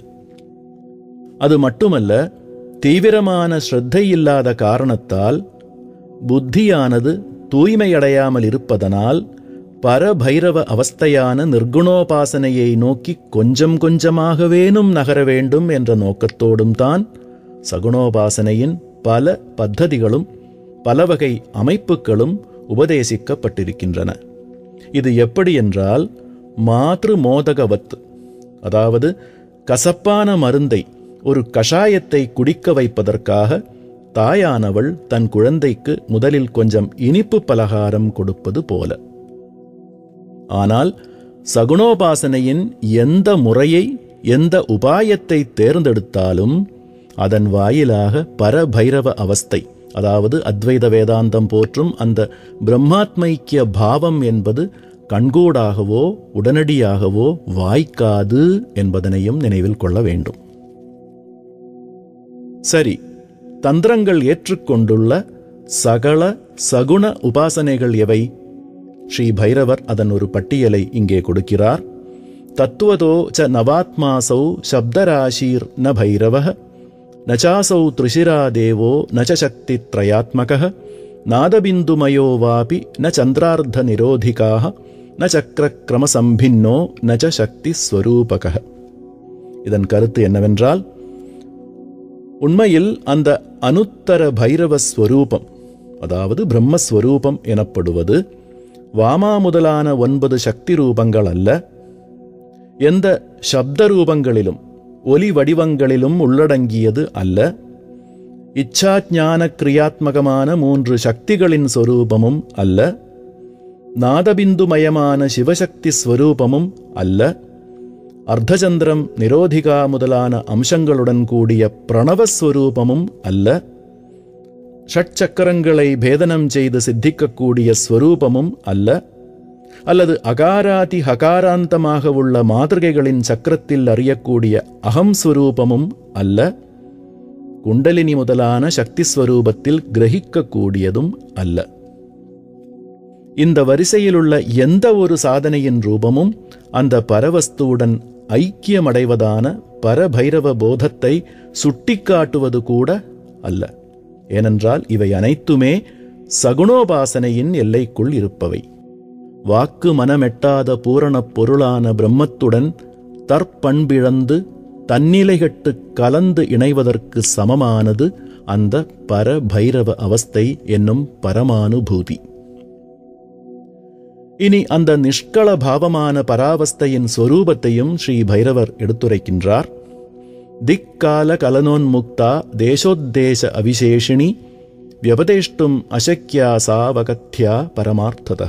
Speaker 1: அது மட்டுமல்ல தீவிரமான ஸ்ரத்தை இல்லாத காரணத்தால் புத்தியானது தூய்மையடையாமல் இருப்பதனால் பரபைரவ அவஸ்தையான நிர்குணோபாசனையை நோக்கி கொஞ்சம் கொஞ்சமாகவேனும் நகர வேண்டும் என்ற நோக்கத்தோடும் தான் சகுணோபாசனையின் பல பத்ததிகளும் பல வகை அமைப்புகளும் உபதேசிக்கப்பட்டிருக்கின்றன இது எப்படி என்றால் மாத்ரு மோதகவத் அதாவது கசப்பான மருந்தை ஒரு கஷாயத்தை குடிக்க வைப்பதற்காக தாயானவள் தன் குழந்தைக்கு முதலில் கொஞ்சம் இனிப்பு பலகாரம் கொடுப்பது போல ஆனால் சகுணோபாசனையின் எந்த முறையை எந்த உபாயத்தை தேர்ந்தெடுத்தாலும் அதன் வாயிலாக பரபைரவ அவஸ்தை அதாவது அத்வைத வேதாந்தம் போற்றும் அந்த பிரம்மாத்மைக்கிய பாவம் என்பது கண்கூடாகவோ உடனடியாகவோ வாய்க்காது என்பதனையும் நினைவில் கொள்ள வேண்டும் சரி தந்திரங்கள் ஏற்றுக்கொண்டுள்ள சகல சகுண உபாசனைகள் எவை ஸ்ரீ பைரவர் அதன் ஒரு பட்டியலை இங்கே கொடுக்கிறார் தத்துவதோ ச நவாத்மாசௌ சப்தராசீர் ந பைரவः न चासौ त्रिशिरा देवो न च शक्तित्रयात्मकः नादबिन्दुमयो वापि न चन्द्रार्धनिरोधिकाः न சக்கரக்கிரமசம்பின்னோ ந ச சக்தி ஸ்வரூபக இதன் கருத்து என்னவென்றால் உண்மையில் அந்த அனுத்தர பைரவ ஸ்வரூபம் அதாவது பிரம்மஸ்வரூபம் எனப்படுவது வாமா முதலான ஒன்பது சக்தி ரூபங்கள் அல்ல எந்த சப்த ரூபங்களிலும் ஒலி வடிவங்களிலும் உள்ளடங்கியது அல்ல இச்சாஞான கிரியாத்மகமான மூன்று சக்திகளின் சொரூபமும் அல்ல நாதபிந்துமயமான சிவசக்தி ஸ்வரூபமும் அல்ல அர்த்தச்சந்திரம் நிரோதிகா முதலான அம்சங்களுடன் கூடிய பிரணவஸ்வரூபமும் அல்ல ஷட்சக்கரங்களை பேதனம் செய்து சித்திக்கக்கூடிய ஸ்வரூபமும் அல்ல அல்லது அகாராதி ஹகாராந்தமாக உள்ள மாதிரிகைகளின் சக்கரத்தில் அறியக்கூடிய அகம் ஸ்வரூபமும் அல்ல குண்டலினி முதலான சக்தி ஸ்வரூபத்தில் கிரகிக்கக்கூடியதும் அல்ல இந்த வரிசையிலுள்ள எந்த ஒரு சாதனையின் ரூபமும் அந்த பரவஸ்துவுடன் ஐக்கியமடைவதான பரபைரவ போதத்தை சுட்டிக்காட்டுவது கூட அல்ல ஏனென்றால் இவை அனைத்துமே சகுணோபாசனையின் எல்லைக்குள் இருப்பவை வாக்கு மனமெட்டாத பூரணப் பொருளான பிரம்மத்துடன் தற்பண்பிழந்து தன்னிலைகட்டு கலந்து இணைவதற்கு சமமானது அந்த பரபைரவ அவஸ்தை என்னும் பரமானுபூதி இனி அந்த நிஷ்கள பாவமான பராவஸ்தையின் சொரூபத்தையும் ஸ்ரீ பைரவர் எடுத்துரைக்கின்றார் திக்கால கலனோன்முக்தா தேசோத்தேச அவிசேஷிணி வியபதேஷ்டும் அசக்கியா சாவகத்யா பரமார்த்தத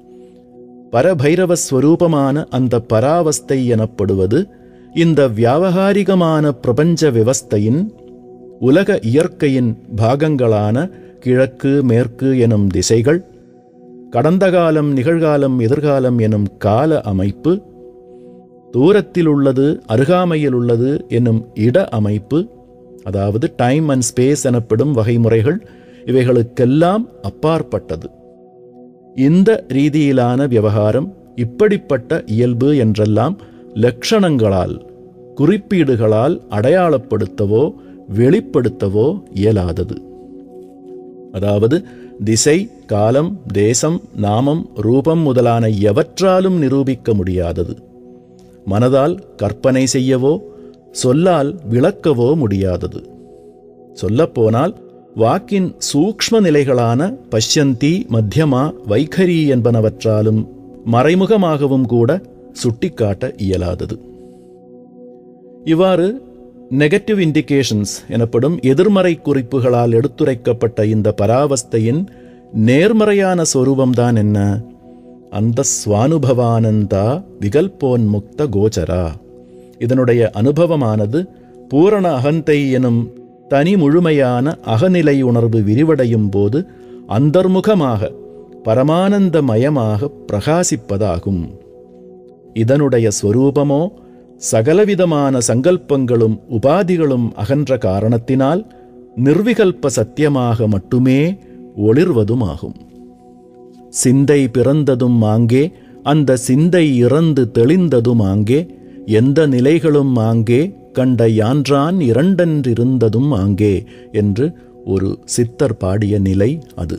Speaker 1: பரபைரவ ஸ்வரூபமான அந்த பராவஸ்தை எனப்படுவது இந்த வியாவகாரிகமான பிரபஞ்ச விவஸ்தையின் உலக இயற்கையின் பாகங்களான கிழக்கு மேற்கு எனும் திசைகள் கடந்த காலம் நிகழ்காலம் எதிர்காலம் எனும் கால அமைப்பு தூரத்தில் உள்ளது அருகாமையில் உள்ளது என்னும் இட அமைப்பு அதாவது டைம் அண்ட் ஸ்பேஸ் எனப்படும் வகைமுறைகள் இவைகளுக்கெல்லாம் அப்பாற்பட்டது இந்த ரீதியிலான விவகாரம் இப்படிப்பட்ட இயல்பு என்றெல்லாம் லட்சணங்களால் குறிப்பீடுகளால் அடையாளப்படுத்தவோ வெளிப்படுத்தவோ இயலாதது அதாவது திசை காலம் தேசம் நாமம் ரூபம் முதலான எவற்றாலும் நிரூபிக்க முடியாதது மனதால் கற்பனை செய்யவோ சொல்லால் விளக்கவோ முடியாதது சொல்லப்போனால் வாக்கின் சூக்ஷ்ம நிலைகளான பஷ்யந்தி மத்தியமா வைகரி என்பனவற்றாலும் மறைமுகமாகவும் கூட சுட்டிக்காட்ட இயலாதது இவ்வாறு நெகட்டிவ் இண்டிகேஷன்ஸ் எனப்படும் எதிர்மறை குறிப்புகளால் எடுத்துரைக்கப்பட்ட இந்த பராவஸ்தையின் நேர்மறையான சொரூபம்தான் என்ன அந்த ஸ்வானுபவானந்தா விகல்போன்முக்த கோச்சரா இதனுடைய அனுபவமானது பூரண அகந்தை எனும் தனி முழுமையான அகநிலை உணர்வு விரிவடையும் போது அந்தர்முகமாக பரமானந்தமயமாக பிரகாசிப்பதாகும் இதனுடைய ஸ்வரூபமோ சகலவிதமான சங்கல்பங்களும் உபாதிகளும் அகன்ற காரணத்தினால் நிர்விகல்ப சத்தியமாக மட்டுமே ஒளிர்வதுமாகும் சிந்தை பிறந்ததும் ஆங்கே அந்த சிந்தை இறந்து தெளிந்ததும் ஆங்கே எந்த நிலைகளும் ஆங்கே கண்ட யான்றான் இரண்டன்றிருந்ததும் ஆங்கே என்று ஒரு சித்தர் பாடிய நிலை அது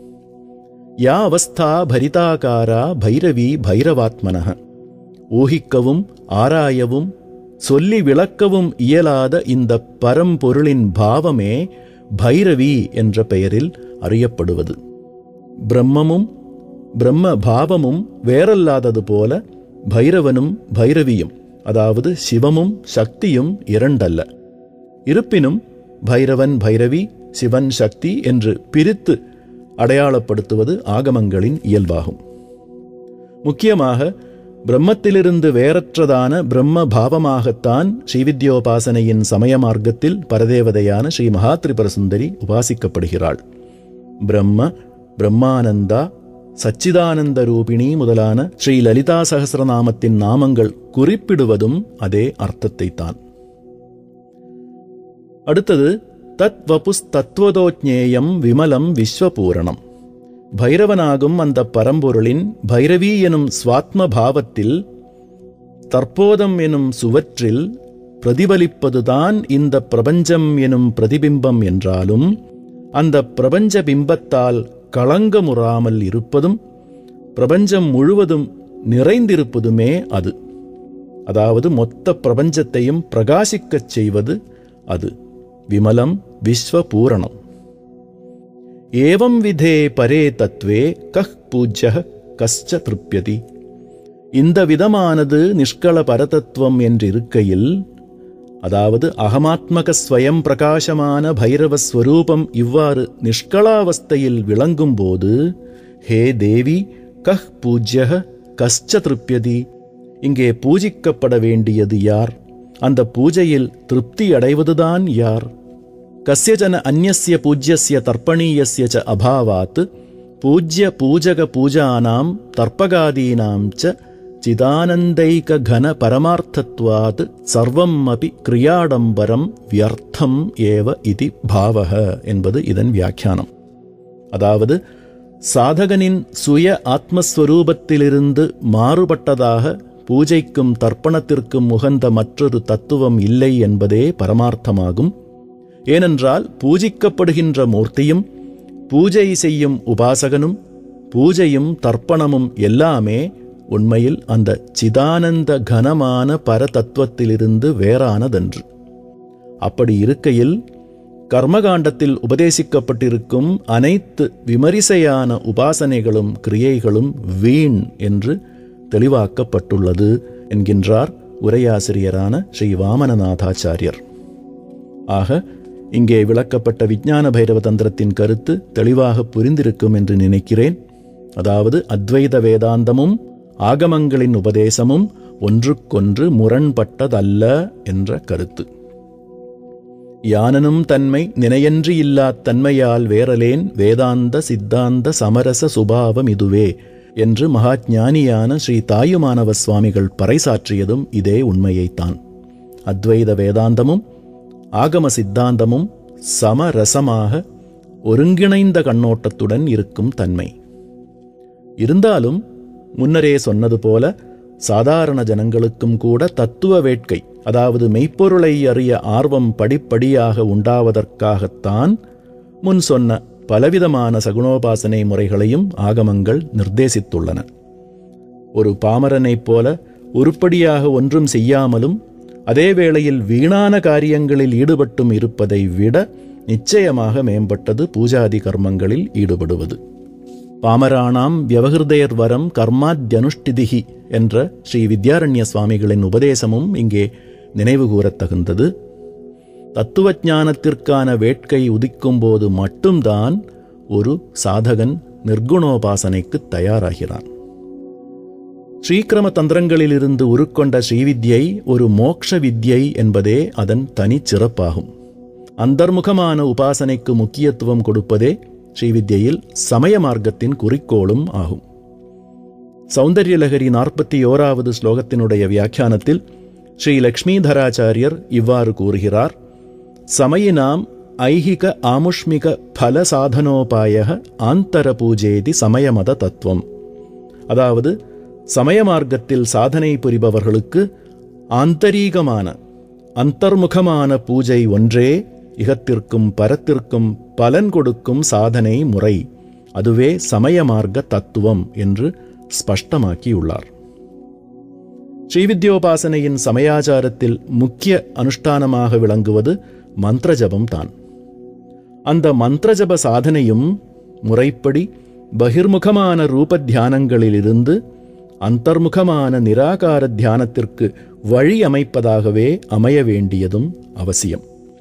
Speaker 1: யா அவஸ்தா பரிதாகாரா பைரவி பைரவாத்மனக ஊகிக்கவும் ஆராயவும் சொல்லி விளக்கவும் இயலாத இந்த பரம்பொருளின் பாவமே பைரவி என்ற பெயரில் அறியப்படுவது பிரம்மமும் பிரம்ம பாவமும் வேறல்லாதது போல பைரவனும் பைரவியும் அதாவது சிவமும் சக்தியும் இரண்டல்ல இருப்பினும் பைரவன் பைரவி சிவன் சக்தி என்று பிரித்து அடையாளப்படுத்துவது ஆகமங்களின் இயல்பாகும் முக்கியமாக பிரம்மத்திலிருந்து வேறற்றதான பிரம்ம பாவமாகத்தான் ஸ்ரீவித்யோபாசனையின் சமய மார்க்கத்தில் பரதேவதையான ஸ்ரீ மகாத்ரிபுர சுந்தரி உபாசிக்கப்படுகிறாள் பிரம்ம பிரம்மானந்தா சச்சிதானந்த ரூபிணி முதலான ஸ்ரீ லலிதா சகசிரநாமத்தின் நாமங்கள் குறிப்பிடுவதும் அதே அர்த்தத்தை தான் அடுத்தது தத் வபுஸ் தத்துவதோஜ்ஞேயம் விமலம் விஸ்வபூரணம் பைரவனாகும் அந்த பரம்பொருளின் பைரவி எனும் சுவாத்ம பாவத்தில் தற்போதம் எனும் சுவற்றில் பிரதிபலிப்பதுதான் இந்த பிரபஞ்சம் எனும் பிரதிபிம்பம் என்றாலும் அந்த பிரபஞ்ச பிம்பத்தால் களங்கமுறாமல் இருப்பதும் பிரபஞ்சம் முழுவதும் நிறைந்திருப்பதுமே அது அதாவது மொத்த பிரபஞ்சத்தையும் பிரகாசிக்கச் செய்வது அது விமலம் விஸ்வபூரணம் ஏவம் விதே பரே தத்வே கஹ் பூஜ்ய கஷ்ட திருப்யதி இந்த விதமானது நிஷ்கள பரதத்துவம் என்றிருக்கையில் அதாவது அகமாத்மக ஸ்வயம் பிரகாசமான பைரவ ஸ்வரூபம் இவ்வாறு நிஷ்களாவஸ்தையில் விளங்கும்போது ஹே தேவி கஹ் பூஜ்ய கஷ்ட திருப்யதி இங்கே பூஜிக்கப்பட வேண்டியது யார் அந்த பூஜையில் திருப்தி அடைவதுதான் யார் கஸ்யஜன அந்நிய பூஜ்யஸ்ய தர்ப்பணீயஸ்ய ச அபாவாத் பூஜ்ய பூஜக பூஜானாம் தர்ப்பகாதீனாம் ச சிதானந்தைக கன பரமார்த்தத்வாத் சர்வம் அபி கிரியாடம்பரம் வியர்த்தம் ஏவ இதி பாவக என்பது இதன் வியாக்கியானம் அதாவது சாதகனின் சுய ஆத்மஸ்வரூபத்திலிருந்து மாறுபட்டதாக பூஜைக்கும் தர்ப்பணத்திற்கும் உகந்த மற்றொரு தத்துவம் இல்லை என்பதே பரமார்த்தமாகும் ஏனென்றால் பூஜிக்கப்படுகின்ற மூர்த்தியும் பூஜை செய்யும் உபாசகனும் பூஜையும் தர்ப்பணமும் எல்லாமே உண்மையில் அந்த சிதானந்த கனமான பரதத்துவத்திலிருந்து வேறானதன்று அப்படி இருக்கையில் கர்மகாண்டத்தில் உபதேசிக்கப்பட்டிருக்கும் அனைத்து விமரிசையான உபாசனைகளும் கிரியைகளும் வீண் என்று தெளிவாக்கப்பட்டுள்ளது என்கின்றார் உரையாசிரியரான ஸ்ரீ வாமனநாதாச்சாரியர் ஆக இங்கே விளக்கப்பட்ட விஞ்ஞான பைரவ தந்திரத்தின் கருத்து தெளிவாக புரிந்திருக்கும் என்று நினைக்கிறேன் அதாவது அத்வைத வேதாந்தமும் ஆகமங்களின் உபதேசமும் ஒன்றுக்கொன்று முரண்பட்டதல்ல என்ற கருத்து யானனும் தன்மை நினையன்றி இல்லா தன்மையால் வேறலேன் வேதாந்த சித்தாந்த சமரச சுபாவம் இதுவே என்று மகாஞானியான ஸ்ரீ தாயுமானவ சுவாமிகள் பறைசாற்றியதும் இதே உண்மையைத்தான் அத்வைத வேதாந்தமும் ஆகம சித்தாந்தமும் சமரசமாக ஒருங்கிணைந்த கண்ணோட்டத்துடன் இருக்கும் தன்மை இருந்தாலும் முன்னரே சொன்னது போல சாதாரண ஜனங்களுக்கும் கூட தத்துவ வேட்கை அதாவது மெய்ப்பொருளை அறிய ஆர்வம் படிப்படியாக உண்டாவதற்காகத்தான் முன் சொன்ன பலவிதமான சகுணோபாசனை முறைகளையும் ஆகமங்கள் நிர்தேசித்துள்ளன ஒரு பாமரனைப் போல உருப்படியாக ஒன்றும் செய்யாமலும் அதே வேளையில் வீணான காரியங்களில் ஈடுபட்டும் இருப்பதை விட நிச்சயமாக மேம்பட்டது பூஜாதி கர்மங்களில் ஈடுபடுவது பாமராணாம் வியவகிருதயர் வரம் கர்மாத்யனுஷ்டிதிகி என்ற ஸ்ரீ வித்யாரண்ய சுவாமிகளின் உபதேசமும் இங்கே நினைவு கூறத்தகுந்தது தத்துவ ஞானத்திற்கான வேட்கை உதிக்கும் போது மட்டும்தான் ஒரு சாதகன் நிர்குணோபாசனைக்கு தயாராகிறான் ஸ்ரீக்கிரம தந்திரங்களிலிருந்து உருக்கொண்ட ஸ்ரீவித்யை ஒரு மோக்ஷ வித்யை என்பதே அதன் தனிச் சிறப்பாகும் அந்தர்முகமான உபாசனைக்கு முக்கியத்துவம் கொடுப்பதே ஸ்ரீவித்யில் சமய மார்க்கத்தின் குறிக்கோளும் ஆகும் சௌந்தர்யலகரி நாற்பத்தி ஓராவது ஸ்லோகத்தினுடைய வியாக்கியானத்தில் ஸ்ரீ லக்ஷ்மீதராச்சாரியர் இவ்வாறு கூறுகிறார் சமயினாம் ஐஹிக ஆமுஷ்மிக பல சாதனோபாய ஆந்தர பூஜேதி சமயமத தத்துவம் அதாவது சமய மார்க்கத்தில் சாதனை புரிபவர்களுக்கு ஆந்தரீகமான அந்தர்முகமான பூஜை ஒன்றே இகத்திற்கும் பரத்திற்கும் பலன் கொடுக்கும் சாதனை முறை அதுவே சமய மார்க்க தத்துவம் என்று ஸ்பஷ்டமாக்கியுள்ளார் ஸ்ரீவித்யோபாசனையின் சமயாச்சாரத்தில் முக்கிய அனுஷ்டானமாக விளங்குவது மந்திர ஜபம் தான் அந்த மந்திரஜப சாதனையும் முறைப்படி பகிர்முகமான ரூப தியானங்களிலிருந்து அந்தர்முகமான நிராகார தியானத்திற்கு வழி அமைப்பதாகவே அமைய வேண்டியதும் அவசியம்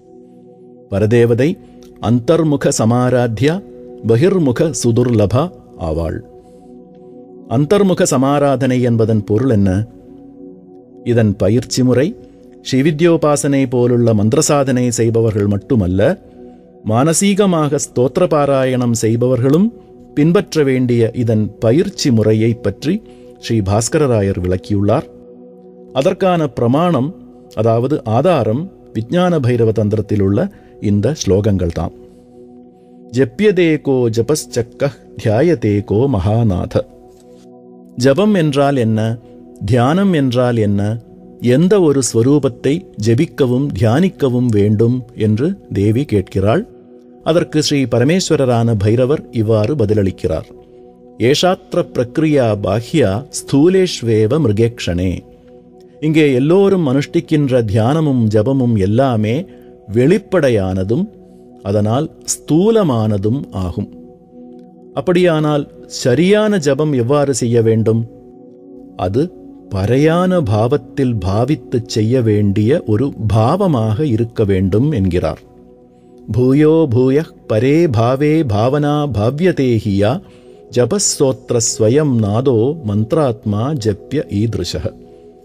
Speaker 1: பரதேவதை அந்தர்முக சமாராத்யா பகிர்முக சுதுர்லபா ஆவாள் அந்தர்முக சமாராதனை என்பதன் பொருள் என்ன இதன் பயிற்சி முறை ஸ்ரீவித்யோபாசனை போலுள்ள மந்திரசாதனை செய்பவர்கள் மட்டுமல்ல மானசீகமாக ஸ்தோத்திர பாராயணம் செய்பவர்களும் பின்பற்ற வேண்டிய இதன் பயிற்சி முறையை பற்றி ஸ்ரீ பாஸ்கரராயர் விளக்கியுள்ளார் அதற்கான பிரமாணம் அதாவது ஆதாரம் விஞ்ஞான பைரவ தந்திரத்தில் உள்ள இந்த ஸ்லோகங்கள் தாம் ஜப்பியதேகோ ஜபஸ்சக்க தியாயதேகோ மகாநாத ஜபம் என்றால் என்ன தியானம் என்றால் என்ன எந்த ஒரு ஸ்வரூபத்தை ஜெபிக்கவும் தியானிக்கவும் வேண்டும் என்று தேவி கேட்கிறாள் அதற்கு ஸ்ரீ பரமேஸ்வரரான பைரவர் இவ்வாறு பதிலளிக்கிறார் ஏஷாத்திர பிரக்ரியா பாஹ்யா ஸ்தூலேஷ்வேவ மிருகேக்ஷணே இங்கே எல்லோரும் அனுஷ்டிக்கின்ற தியானமும் ஜபமும் எல்லாமே வெளிப்படையானதும் அதனால் ஸ்தூலமானதும் ஆகும் அப்படியானால் சரியான ஜபம் எவ்வாறு செய்ய வேண்டும் அது பறையான பாவத்தில் பாவித்துச் செய்ய வேண்டிய ஒரு பாவமாக இருக்க வேண்டும் என்கிறார் பூயோ பூய பரே பாவே பாவனா பாவ்யதேஹியா ஜபஸ்தோத்திர ஸ்வயம் நாதோ மந்த்ராத்மா ஜப்ய ஈதிருஷ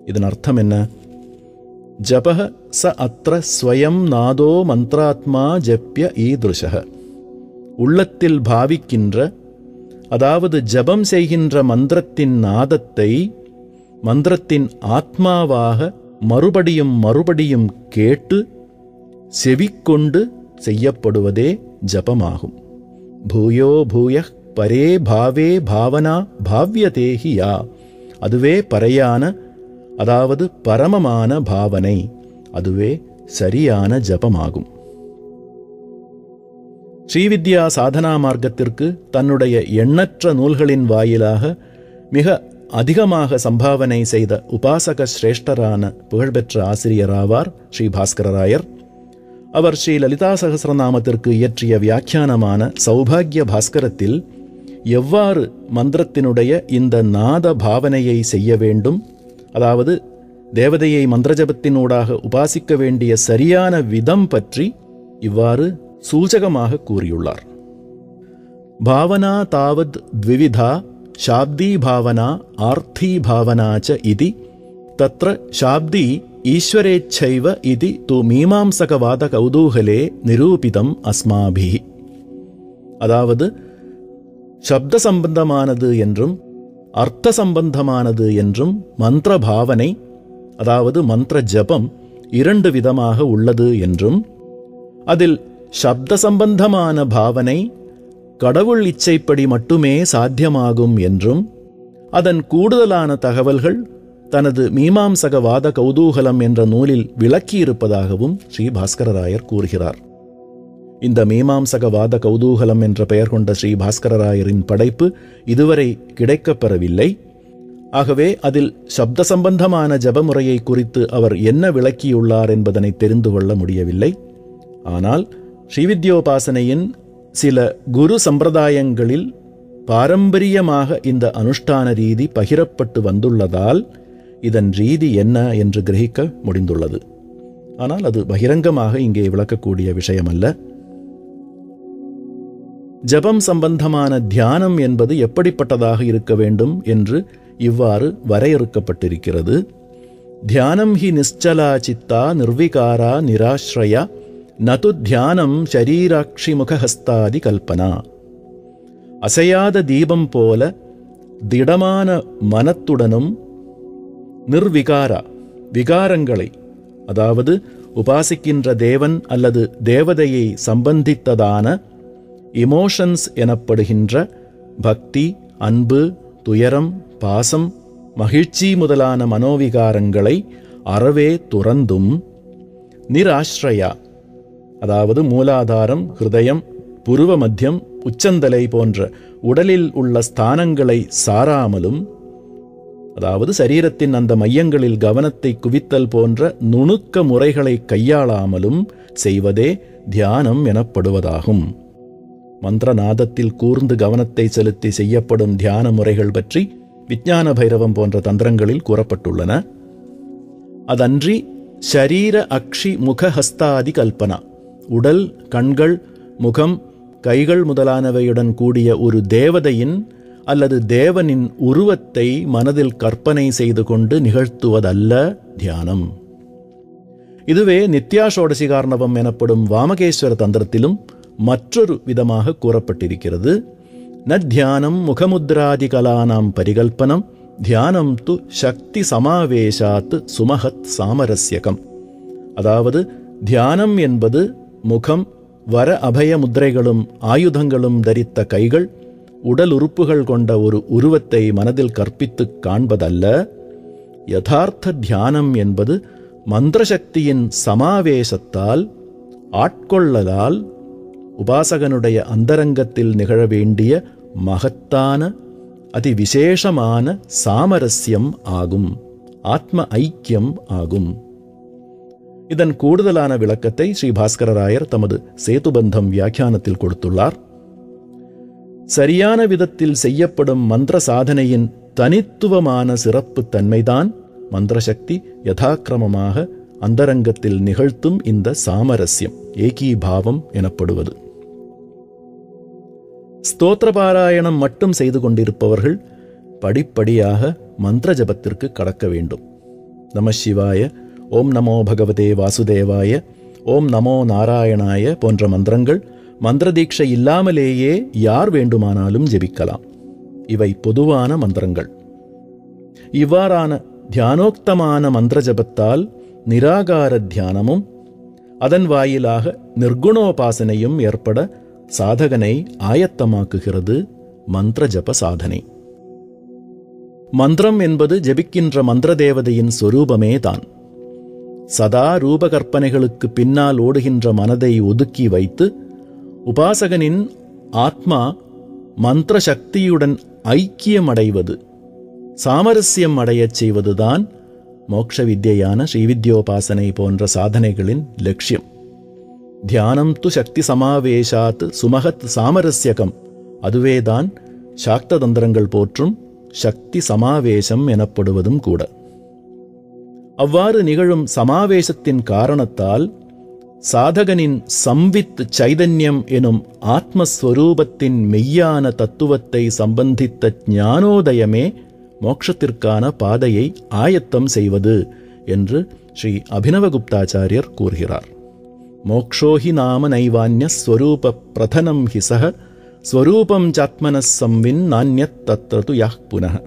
Speaker 1: இதன் அர்த்தம் என்ன ஜபக ச அத்திர ஸ்வயம் நாதோ மந்த்ராத்மா ஜப்ய ஈதுருஷக உள்ளத்தில் பாவிக்கின்ற அதாவது ஜபம் செய்கின்ற மந்திரத்தின் நாதத்தை மந்திரத்தின் ஆத்மாவாக மறுபடியும் மறுபடியும் கேட்டு செவிக்கொண்டு செய்யப்படுவதே ஜபமாகும் பூயோ பூய பரே பாவே பாவனா பாவ்யதேஹி யா அதுவே பறையான அதாவது பரமமான பாவனை அதுவே சரியான ஜபமாகும் ஸ்ரீவித்யா சாதனா மார்க்கத்திற்கு தன்னுடைய எண்ணற்ற நூல்களின் வாயிலாக மிக அதிகமாக சம்பாவனை செய்த உபாசக சிரேஷ்டரான புகழ்பெற்ற ஆசிரியராவார் ஸ்ரீ பாஸ்கரராயர் அவர் ஸ்ரீ லலிதா சகசிரநாமத்திற்கு இயற்றிய வியாக்கியானமான சௌபாகிய பாஸ்கரத்தில் எவ்வாறு மந்திரத்தினுடைய இந்த நாத பாவனையை செய்ய வேண்டும் அதாவது தேவதையை மந்திரஜபத்தினூடாக உபாசிக்க வேண்டிய சரியான விதம் பற்றி இவ்வாறு சூச்சகமாக கூறியுள்ளார் பாவனா தாவத் த்விவிதா शाब्दी भावना आर्थी भावना च इति तत्र शाब्दी ஈஸ்வரேச்சைவ இது து மீமாம்சகவாத கௌதூகலே நிரூபிதம் அஸ்மாபிஹி அதாவது சப்த சம்பந்தமானது என்றும் அர்த்த சம்பந்தமானது என்றும் மந்திர பாவனை அதாவது மந்திர ஜபம் இரண்டு விதமாக உள்ளது என்றும் அதில் சப்த சம்பந்தமான பாவனை கடவுள் இச்சைப்படி மட்டுமே சாத்தியமாகும் என்றும் அதன் கூடுதலான தகவல்கள் தனது மீமாம்சக வாத கௌதூகலம் என்ற நூலில் விளக்கியிருப்பதாகவும் ஸ்ரீ பாஸ்கரராயர் கூறுகிறார் இந்த மீமாம்சக வாத கௌதூகலம் என்ற பெயர் கொண்ட ஸ்ரீ பாஸ்கரராயரின் படைப்பு இதுவரை கிடைக்கப்பெறவில்லை ஆகவே அதில் சப்த சம்பந்தமான ஜபமுறையை குறித்து அவர் என்ன விளக்கியுள்ளார் என்பதனை தெரிந்து கொள்ள முடியவில்லை ஆனால் ஸ்ரீவித்யோபாசனையின் சில குரு சம்பிரதாயங்களில் பாரம்பரியமாக இந்த அனுஷ்டான ரீதி பகிரப்பட்டு வந்துள்ளதால் இதன் ரீதி என்ன என்று கிரகிக்க முடிந்துள்ளது ஆனால் அது பகிரங்கமாக இங்கே விளக்கக்கூடிய விஷயமல்ல ஜபம் சம்பந்தமான தியானம் என்பது எப்படிப்பட்டதாக இருக்க வேண்டும் என்று இவ்வாறு வரையறுக்கப்பட்டிருக்கிறது தியானம் ஹி நிశ్చலா சித்தா நிர்விகாரா நிராஸ்ரயா நது தியானம் ஷரீராட்சி முகஹஸ்தாதி கல்பனா அசையாத தீபம் போல திடமான மனத்துடனும் நிர்விகாரா விகாரங்களை அதாவது உபாசிக்கின்ற தேவன் அல்லது தேவதையை சம்பந்தித்ததான இமோஷன்ஸ் எனப்படுகின்ற பக்தி அன்பு துயரம் பாசம் மகிழ்ச்சி முதலான மனோவிகாரங்களை அறவே துறந்தும் நிராஸ்ரயா அதாவது மூலாதாரம் ஹிருதயம் புருவ மத்தியம் உச்சந்தலை போன்ற உடலில் உள்ள ஸ்தானங்களை சாராமலும் அதாவது சரீரத்தின் அந்த மையங்களில் கவனத்தை குவித்தல் போன்ற நுணுக்க முறைகளை கையாளாமலும் செய்வதே தியானம் எனப்படுவதாகும் மந்திரநாதத்தில் கூர்ந்து கவனத்தை செலுத்தி செய்யப்படும் தியான முறைகள் பற்றி விஞ்ஞான பைரவம் போன்ற தந்திரங்களில் கூறப்பட்டுள்ளன அதன்றி ஷரீர அக்ஷி முகஹஸ்தாதி கல்பனா உடல் கண்கள் முகம் கைகள் முதலானவையுடன் கூடிய ஒரு தேவதையின் அல்லது தேவனின் உருவத்தை மனதில் கற்பனை செய்து கொண்டு நிகழ்த்துவதல்ல தியானம் இதுவே நித்யாஷோடசிகார்ணவம் எனப்படும் வாமகேஸ்வர தந்திரத்திலும் மற்றொரு விதமாக கூறப்பட்டிருக்கிறது ந தியானம் முகமுத்ராதி கலானாம் பரிகல்பனம் தியானம் து சக்தி சமாவேஷாத் சுமஹத் சாமரஸ்யகம் அதாவது தியானம் என்பது முகம் வர அபய முத்திரைகளும் ஆயுதங்களும் தரித்த கைகள் உடல் உறுப்புகள் கொண்ட ஒரு உருவத்தை மனதில் கற்பித்துக் காண்பதல்ல யதார்த்த தியானம் என்பது மந்திரசக்தியின் சமாவேசத்தால் ஆட்கொள்ளலால் உபாசகனுடைய அந்தரங்கத்தில் நிகழ வேண்டிய மகத்தான அதிவிசேஷமான சாமரஸ்யம் ஆகும் ஆத்ம ஐக்கியம் ஆகும் இதன் கூடுதலான விளக்கத்தை ஸ்ரீ பாஸ்கரராயர் தமது சேதுபந்தம் வியாக்கியானத்தில் கொடுத்துள்ளார் சரியான விதத்தில் செய்யப்படும் மந்திர சாதனையின் தனித்துவமான சிறப்பு தன்மைதான் மந்திரசக்தி யதாக்கிரமமாக அந்தரங்கத்தில் நிகழ்த்தும் இந்த சாமரஸ்யம் ஏகீபாவம் எனப்படுவது ஸ்தோத்திர பாராயணம் மட்டும் செய்து கொண்டிருப்பவர்கள் படிப்படியாக மந்திர ஜபத்திற்கு கடக்க வேண்டும் நம சிவாய ஓம் நமோ பகவதே வாசுதேவாய ஓம் நமோ நாராயணாய போன்ற மந்திரங்கள் மந்திர தீட்சை இல்லாமலேயே யார் வேண்டுமானாலும் ஜெபிக்கலாம் இவை பொதுவான மந்திரங்கள் இவ்வாறான தியானோக்தமான மந்திர ஜபத்தால் நிராகார தியானமும் அதன் வாயிலாக நிர்குணோபாசனையும் ஏற்பட சாதகனை ஆயத்தமாக்குகிறது மந்திர ஜப சாதனை மந்திரம் என்பது ஜபிக்கின்ற மந்திர தேவதையின் சொரூபமே தான் சதா ரூபகற்பனைகளுக்கு பின்னால் ஓடுகின்ற மனதை ஒதுக்கி வைத்து உபாசகனின் ஆத்மா மந்திர சக்தியுடன் ஐக்கியமடைவது சாமரஸ்யம் அடையச் செய்வதுதான் மோட்ச வித்யான ஸ்ரீவித்யோபாசனை போன்ற சாதனைகளின் லட்சியம் தியானம் து சக்தி சமாவேஷாத் சுமகத் சாமரஸ்யகம் அதுவேதான் சாக்த தந்திரங்கள் போற்றும் சக்தி சமாவேசம் எனப்படுவதும் கூட அவ்வாறு நிகழும் சமாவேசத்தின் காரணத்தால் சாதகனின் சம்வித் சைதன்யம் எனும் ஆத்மஸ்வரூபத்தின் மெய்யான தத்துவத்தை சம்பந்தித்த ஞானோதயமே மோட்சத்திற்கான பாதையை ஆயத்தம் செய்வது என்று ஸ்ரீ அபினவகுப்தாச்சாரியர் கூறுகிறார் மோக்ஷோஹி நாம நைவான்ய ஸ்வரூப பிரதனம் ஹி சக ஸ்வரூபம் சாத்மன சம்வின் நானியத் தத்ரது யஹ் புனக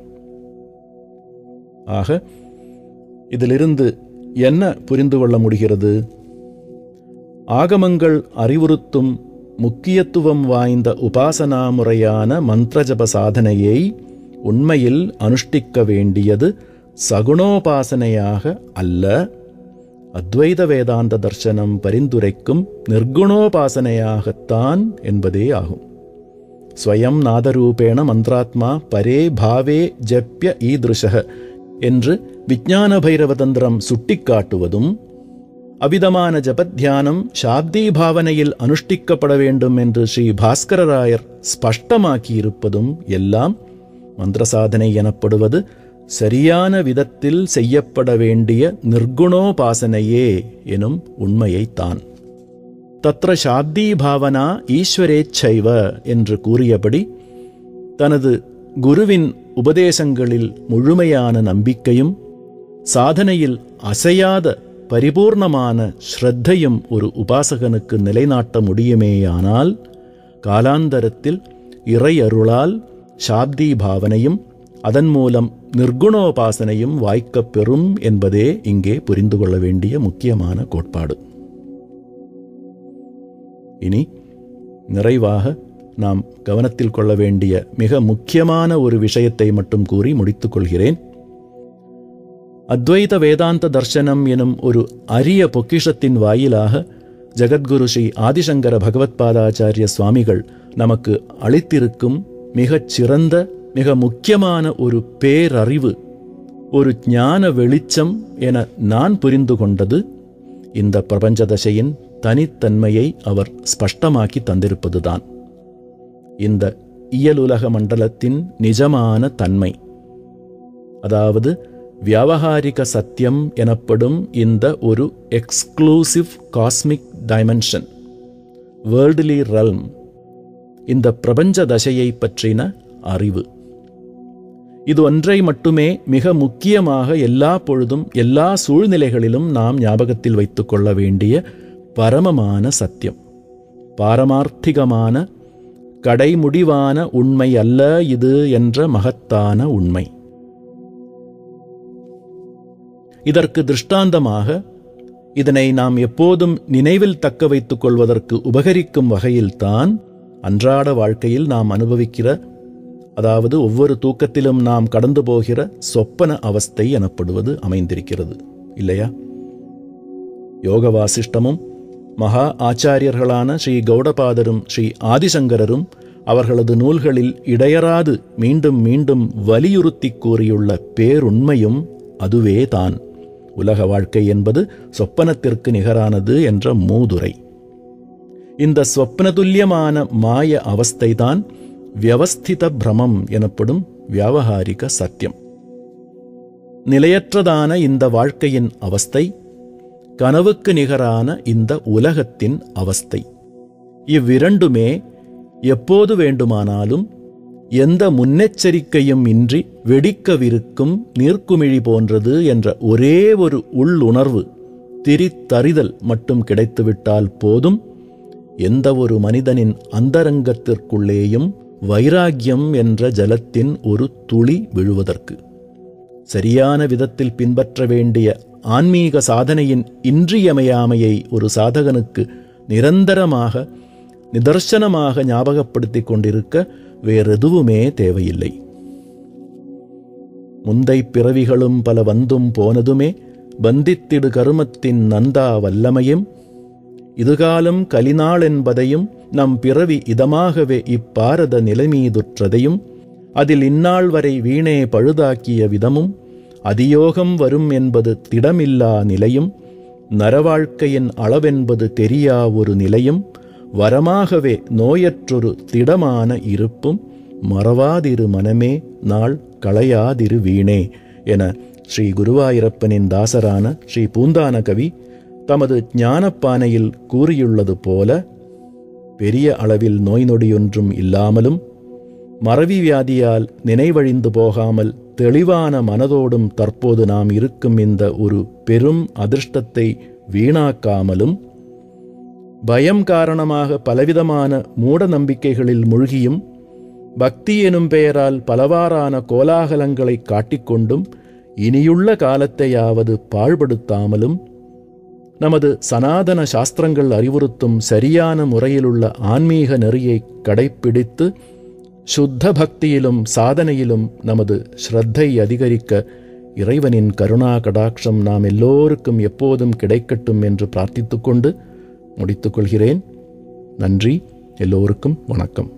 Speaker 1: ஆக இதிலிருந்து என்ன புரிந்து கொள்ள முடிகிறது ஆகமங்கள் அறிவுறுத்தும் முக்கியத்துவம் வாய்ந்த உபாசனா முறையான மந்திரஜப சாதனையை உண்மையில் அனுஷ்டிக்க வேண்டியது சகுணோபாசனையாக அல்ல அத்வைத வேதாந்த தர்சனம் பரிந்துரைக்கும் நிர்குணோபாசனையாகத்தான் என்பதே ஆகும் ஸ்வயம் நாதரூபேண மந்திராத்மா பரே பாவே ஜப்ய ஈதிருஷக என்று விஞ்ஞான பைரவ தந்திரம் சுட்டிக்காட்டுவதும் அவிதமான ஜபத்தியானம் சாப்தி பாவனையில் அனுஷ்டிக்கப்பட வேண்டும் என்று ஸ்ரீ பாஸ்கரராயர் ஸ்பஷ்டமாக்கியிருப்பதும் எல்லாம் மந்திர சாதனை எனப்படுவது சரியான விதத்தில் செய்யப்பட வேண்டிய நிர்குணோபாசனையே எனும் உண்மையைத்தான் தத்ர சாப்தி பாவனா ஈஸ்வரேச்சைவ என்று கூறியபடி தனது குருவின் உபதேசங்களில் முழுமையான நம்பிக்கையும் சாதனையில் அசையாத பரிபூர்ணமான ஸ்ரத்தையும் ஒரு உபாசகனுக்கு நிலைநாட்ட முடியுமேயானால் காலாந்தரத்தில் இறை அருளால் சாப்தி பாவனையும் அதன் மூலம் நிர்குணோபாசனையும் வாய்க்கப் பெறும் என்பதே இங்கே புரிந்து கொள்ள வேண்டிய முக்கியமான கோட்பாடு இனி நிறைவாக நாம் கவனத்தில் கொள்ள வேண்டிய மிக முக்கியமான ஒரு விஷயத்தை மட்டும் கூறி முடித்துக் கொள்கிறேன் அத்வைத வேதாந்த தர்சனம் எனும் ஒரு அரிய பொக்கிஷத்தின் வாயிலாக ஜெகத்குரு ஸ்ரீ ஆதிசங்கர பகவத்பாதாச்சாரிய சுவாமிகள் நமக்கு அளித்திருக்கும் மிகச் சிறந்த மிக முக்கியமான ஒரு பேரறிவு ஒரு ஞான வெளிச்சம் என நான் புரிந்து கொண்டது இந்த பிரபஞ்ச தசையின் தனித்தன்மையை அவர் ஸ்பஷ்டமாக்கி தந்திருப்பதுதான் இந்த இயலுலக மண்டலத்தின் நிஜமான தன்மை அதாவது வியாவகாரிக சத்தியம் எனப்படும் இந்த ஒரு exclusive cosmic dimension worldly realm இந்த பிரபஞ்ச தசையை பற்றின அறிவு இது ஒன்றை மட்டுமே மிக முக்கியமாக எல்லா பொழுதும் எல்லா சூழ்நிலைகளிலும் நாம் ஞாபகத்தில் வைத்துக் கொள்ள வேண்டிய பரமமான சத்தியம் பாரமார்த்திகமான கடைமுடிவான உண்மை அல்ல இது என்ற மகத்தான உண்மை இதற்கு திருஷ்டாந்தமாக இதனை நாம் எப்போதும் நினைவில் தக்க வைத்துக் கொள்வதற்கு உபகரிக்கும் வகையில்தான் அன்றாட வாழ்க்கையில் நாம் அனுபவிக்கிற அதாவது ஒவ்வொரு தூக்கத்திலும் நாம் கடந்து போகிற சொப்பன அவஸ்தை எனப்படுவது அமைந்திருக்கிறது இல்லையா யோக வாசிஷ்டமும் மகா ஆச்சாரியர்களான ஸ்ரீ கௌடபாதரும் ஸ்ரீ ஆதிசங்கரரும் அவர்களது நூல்களில் இடையராது மீண்டும் மீண்டும் வலியுறுத்தி கூறியுள்ள பேருண்மையும் அதுவே தான் உலக வாழ்க்கை என்பது சொப்பனத்திற்கு நிகரானது என்ற மூதுரை இந்த சொப்னதுல்யமான மாய அவஸ்தைதான் வியவஸ்தித பிரமம் எனப்படும் வியாவகாரிக சத்தியம் நிலையற்றதான இந்த வாழ்க்கையின் அவஸ்தை கனவுக்கு நிகரான இந்த உலகத்தின் அவஸ்தை இவ்விரண்டுமே எப்போது வேண்டுமானாலும் எந்த முன்னெச்சரிக்கையும் இன்றி வெடிக்கவிருக்கும் நீர்க்குமிழி போன்றது என்ற ஒரே ஒரு உள்ளுணர்வு திரித்தறிதல் மட்டும் கிடைத்துவிட்டால் போதும் எந்த ஒரு மனிதனின் அந்தரங்கத்திற்குள்ளேயும் வைராக்கியம் என்ற ஜலத்தின் ஒரு துளி விழுவதற்கு சரியான விதத்தில் பின்பற்ற வேண்டிய ஆன்மீக சாதனையின் இன்றியமையாமையை ஒரு சாதகனுக்கு நிரந்தரமாக நிதர்சனமாக ஞாபகப்படுத்திக் கொண்டிருக்க வேறெதுவுமே தேவையில்லை முந்தை பிறவிகளும் பல வந்தும் போனதுமே பந்தித்திடு கருமத்தின் நந்தா வல்லமையும் இதுகாலம் கலிநாள் என்பதையும் நம் பிறவி இதமாகவே இப்பாரத நிலைமீதுற்றதையும் அதில் இந்நாள் வரை வீணே பழுதாக்கிய விதமும் அதியோகம் வரும் என்பது திடமில்லா நிலையும் நரவாழ்க்கையின் அளவென்பது தெரியா ஒரு நிலையும் வரமாகவே நோயற்றொரு திடமான இருப்பும் மறவாதிரு மனமே நாள் களையாதிரு வீணே என ஸ்ரீ குருவாயூரப்பனின் தாசரான ஸ்ரீ பூந்தான கவி தமது ஞானப்பானையில் கூறியுள்ளது போல பெரிய அளவில் நோய் நொடியொன்றும் இல்லாமலும் மறவி வியாதியால் நினைவழிந்து போகாமல் தெளிவான மனதோடும் தற்போது நாம் இருக்கும் இந்த ஒரு பெரும் அதிர்ஷ்டத்தை வீணாக்காமலும் பயம் காரணமாக பலவிதமான மூட நம்பிக்கைகளில் மூழ்கியும் பக்தி எனும் பெயரால் பலவாறான கோலாகலங்களை காட்டிக்கொண்டும் இனியுள்ள காலத்தையாவது பாழ்படுத்தாமலும் நமது சனாதன சாஸ்திரங்கள் அறிவுறுத்தும் சரியான முறையிலுள்ள ஆன்மீக நெறியை கடைப்பிடித்து சுத்த பக்தியிலும் சாதனையிலும் நமது ஸ்ரத்தை அதிகரிக்க இறைவனின் கருணா கடாட்சம் நாம் எல்லோருக்கும் எப்போதும் கிடைக்கட்டும் என்று பிரார்த்தித்துக்கொண்டு முடித்துக்கொள்கிறேன் நன்றி எல்லோருக்கும் வணக்கம்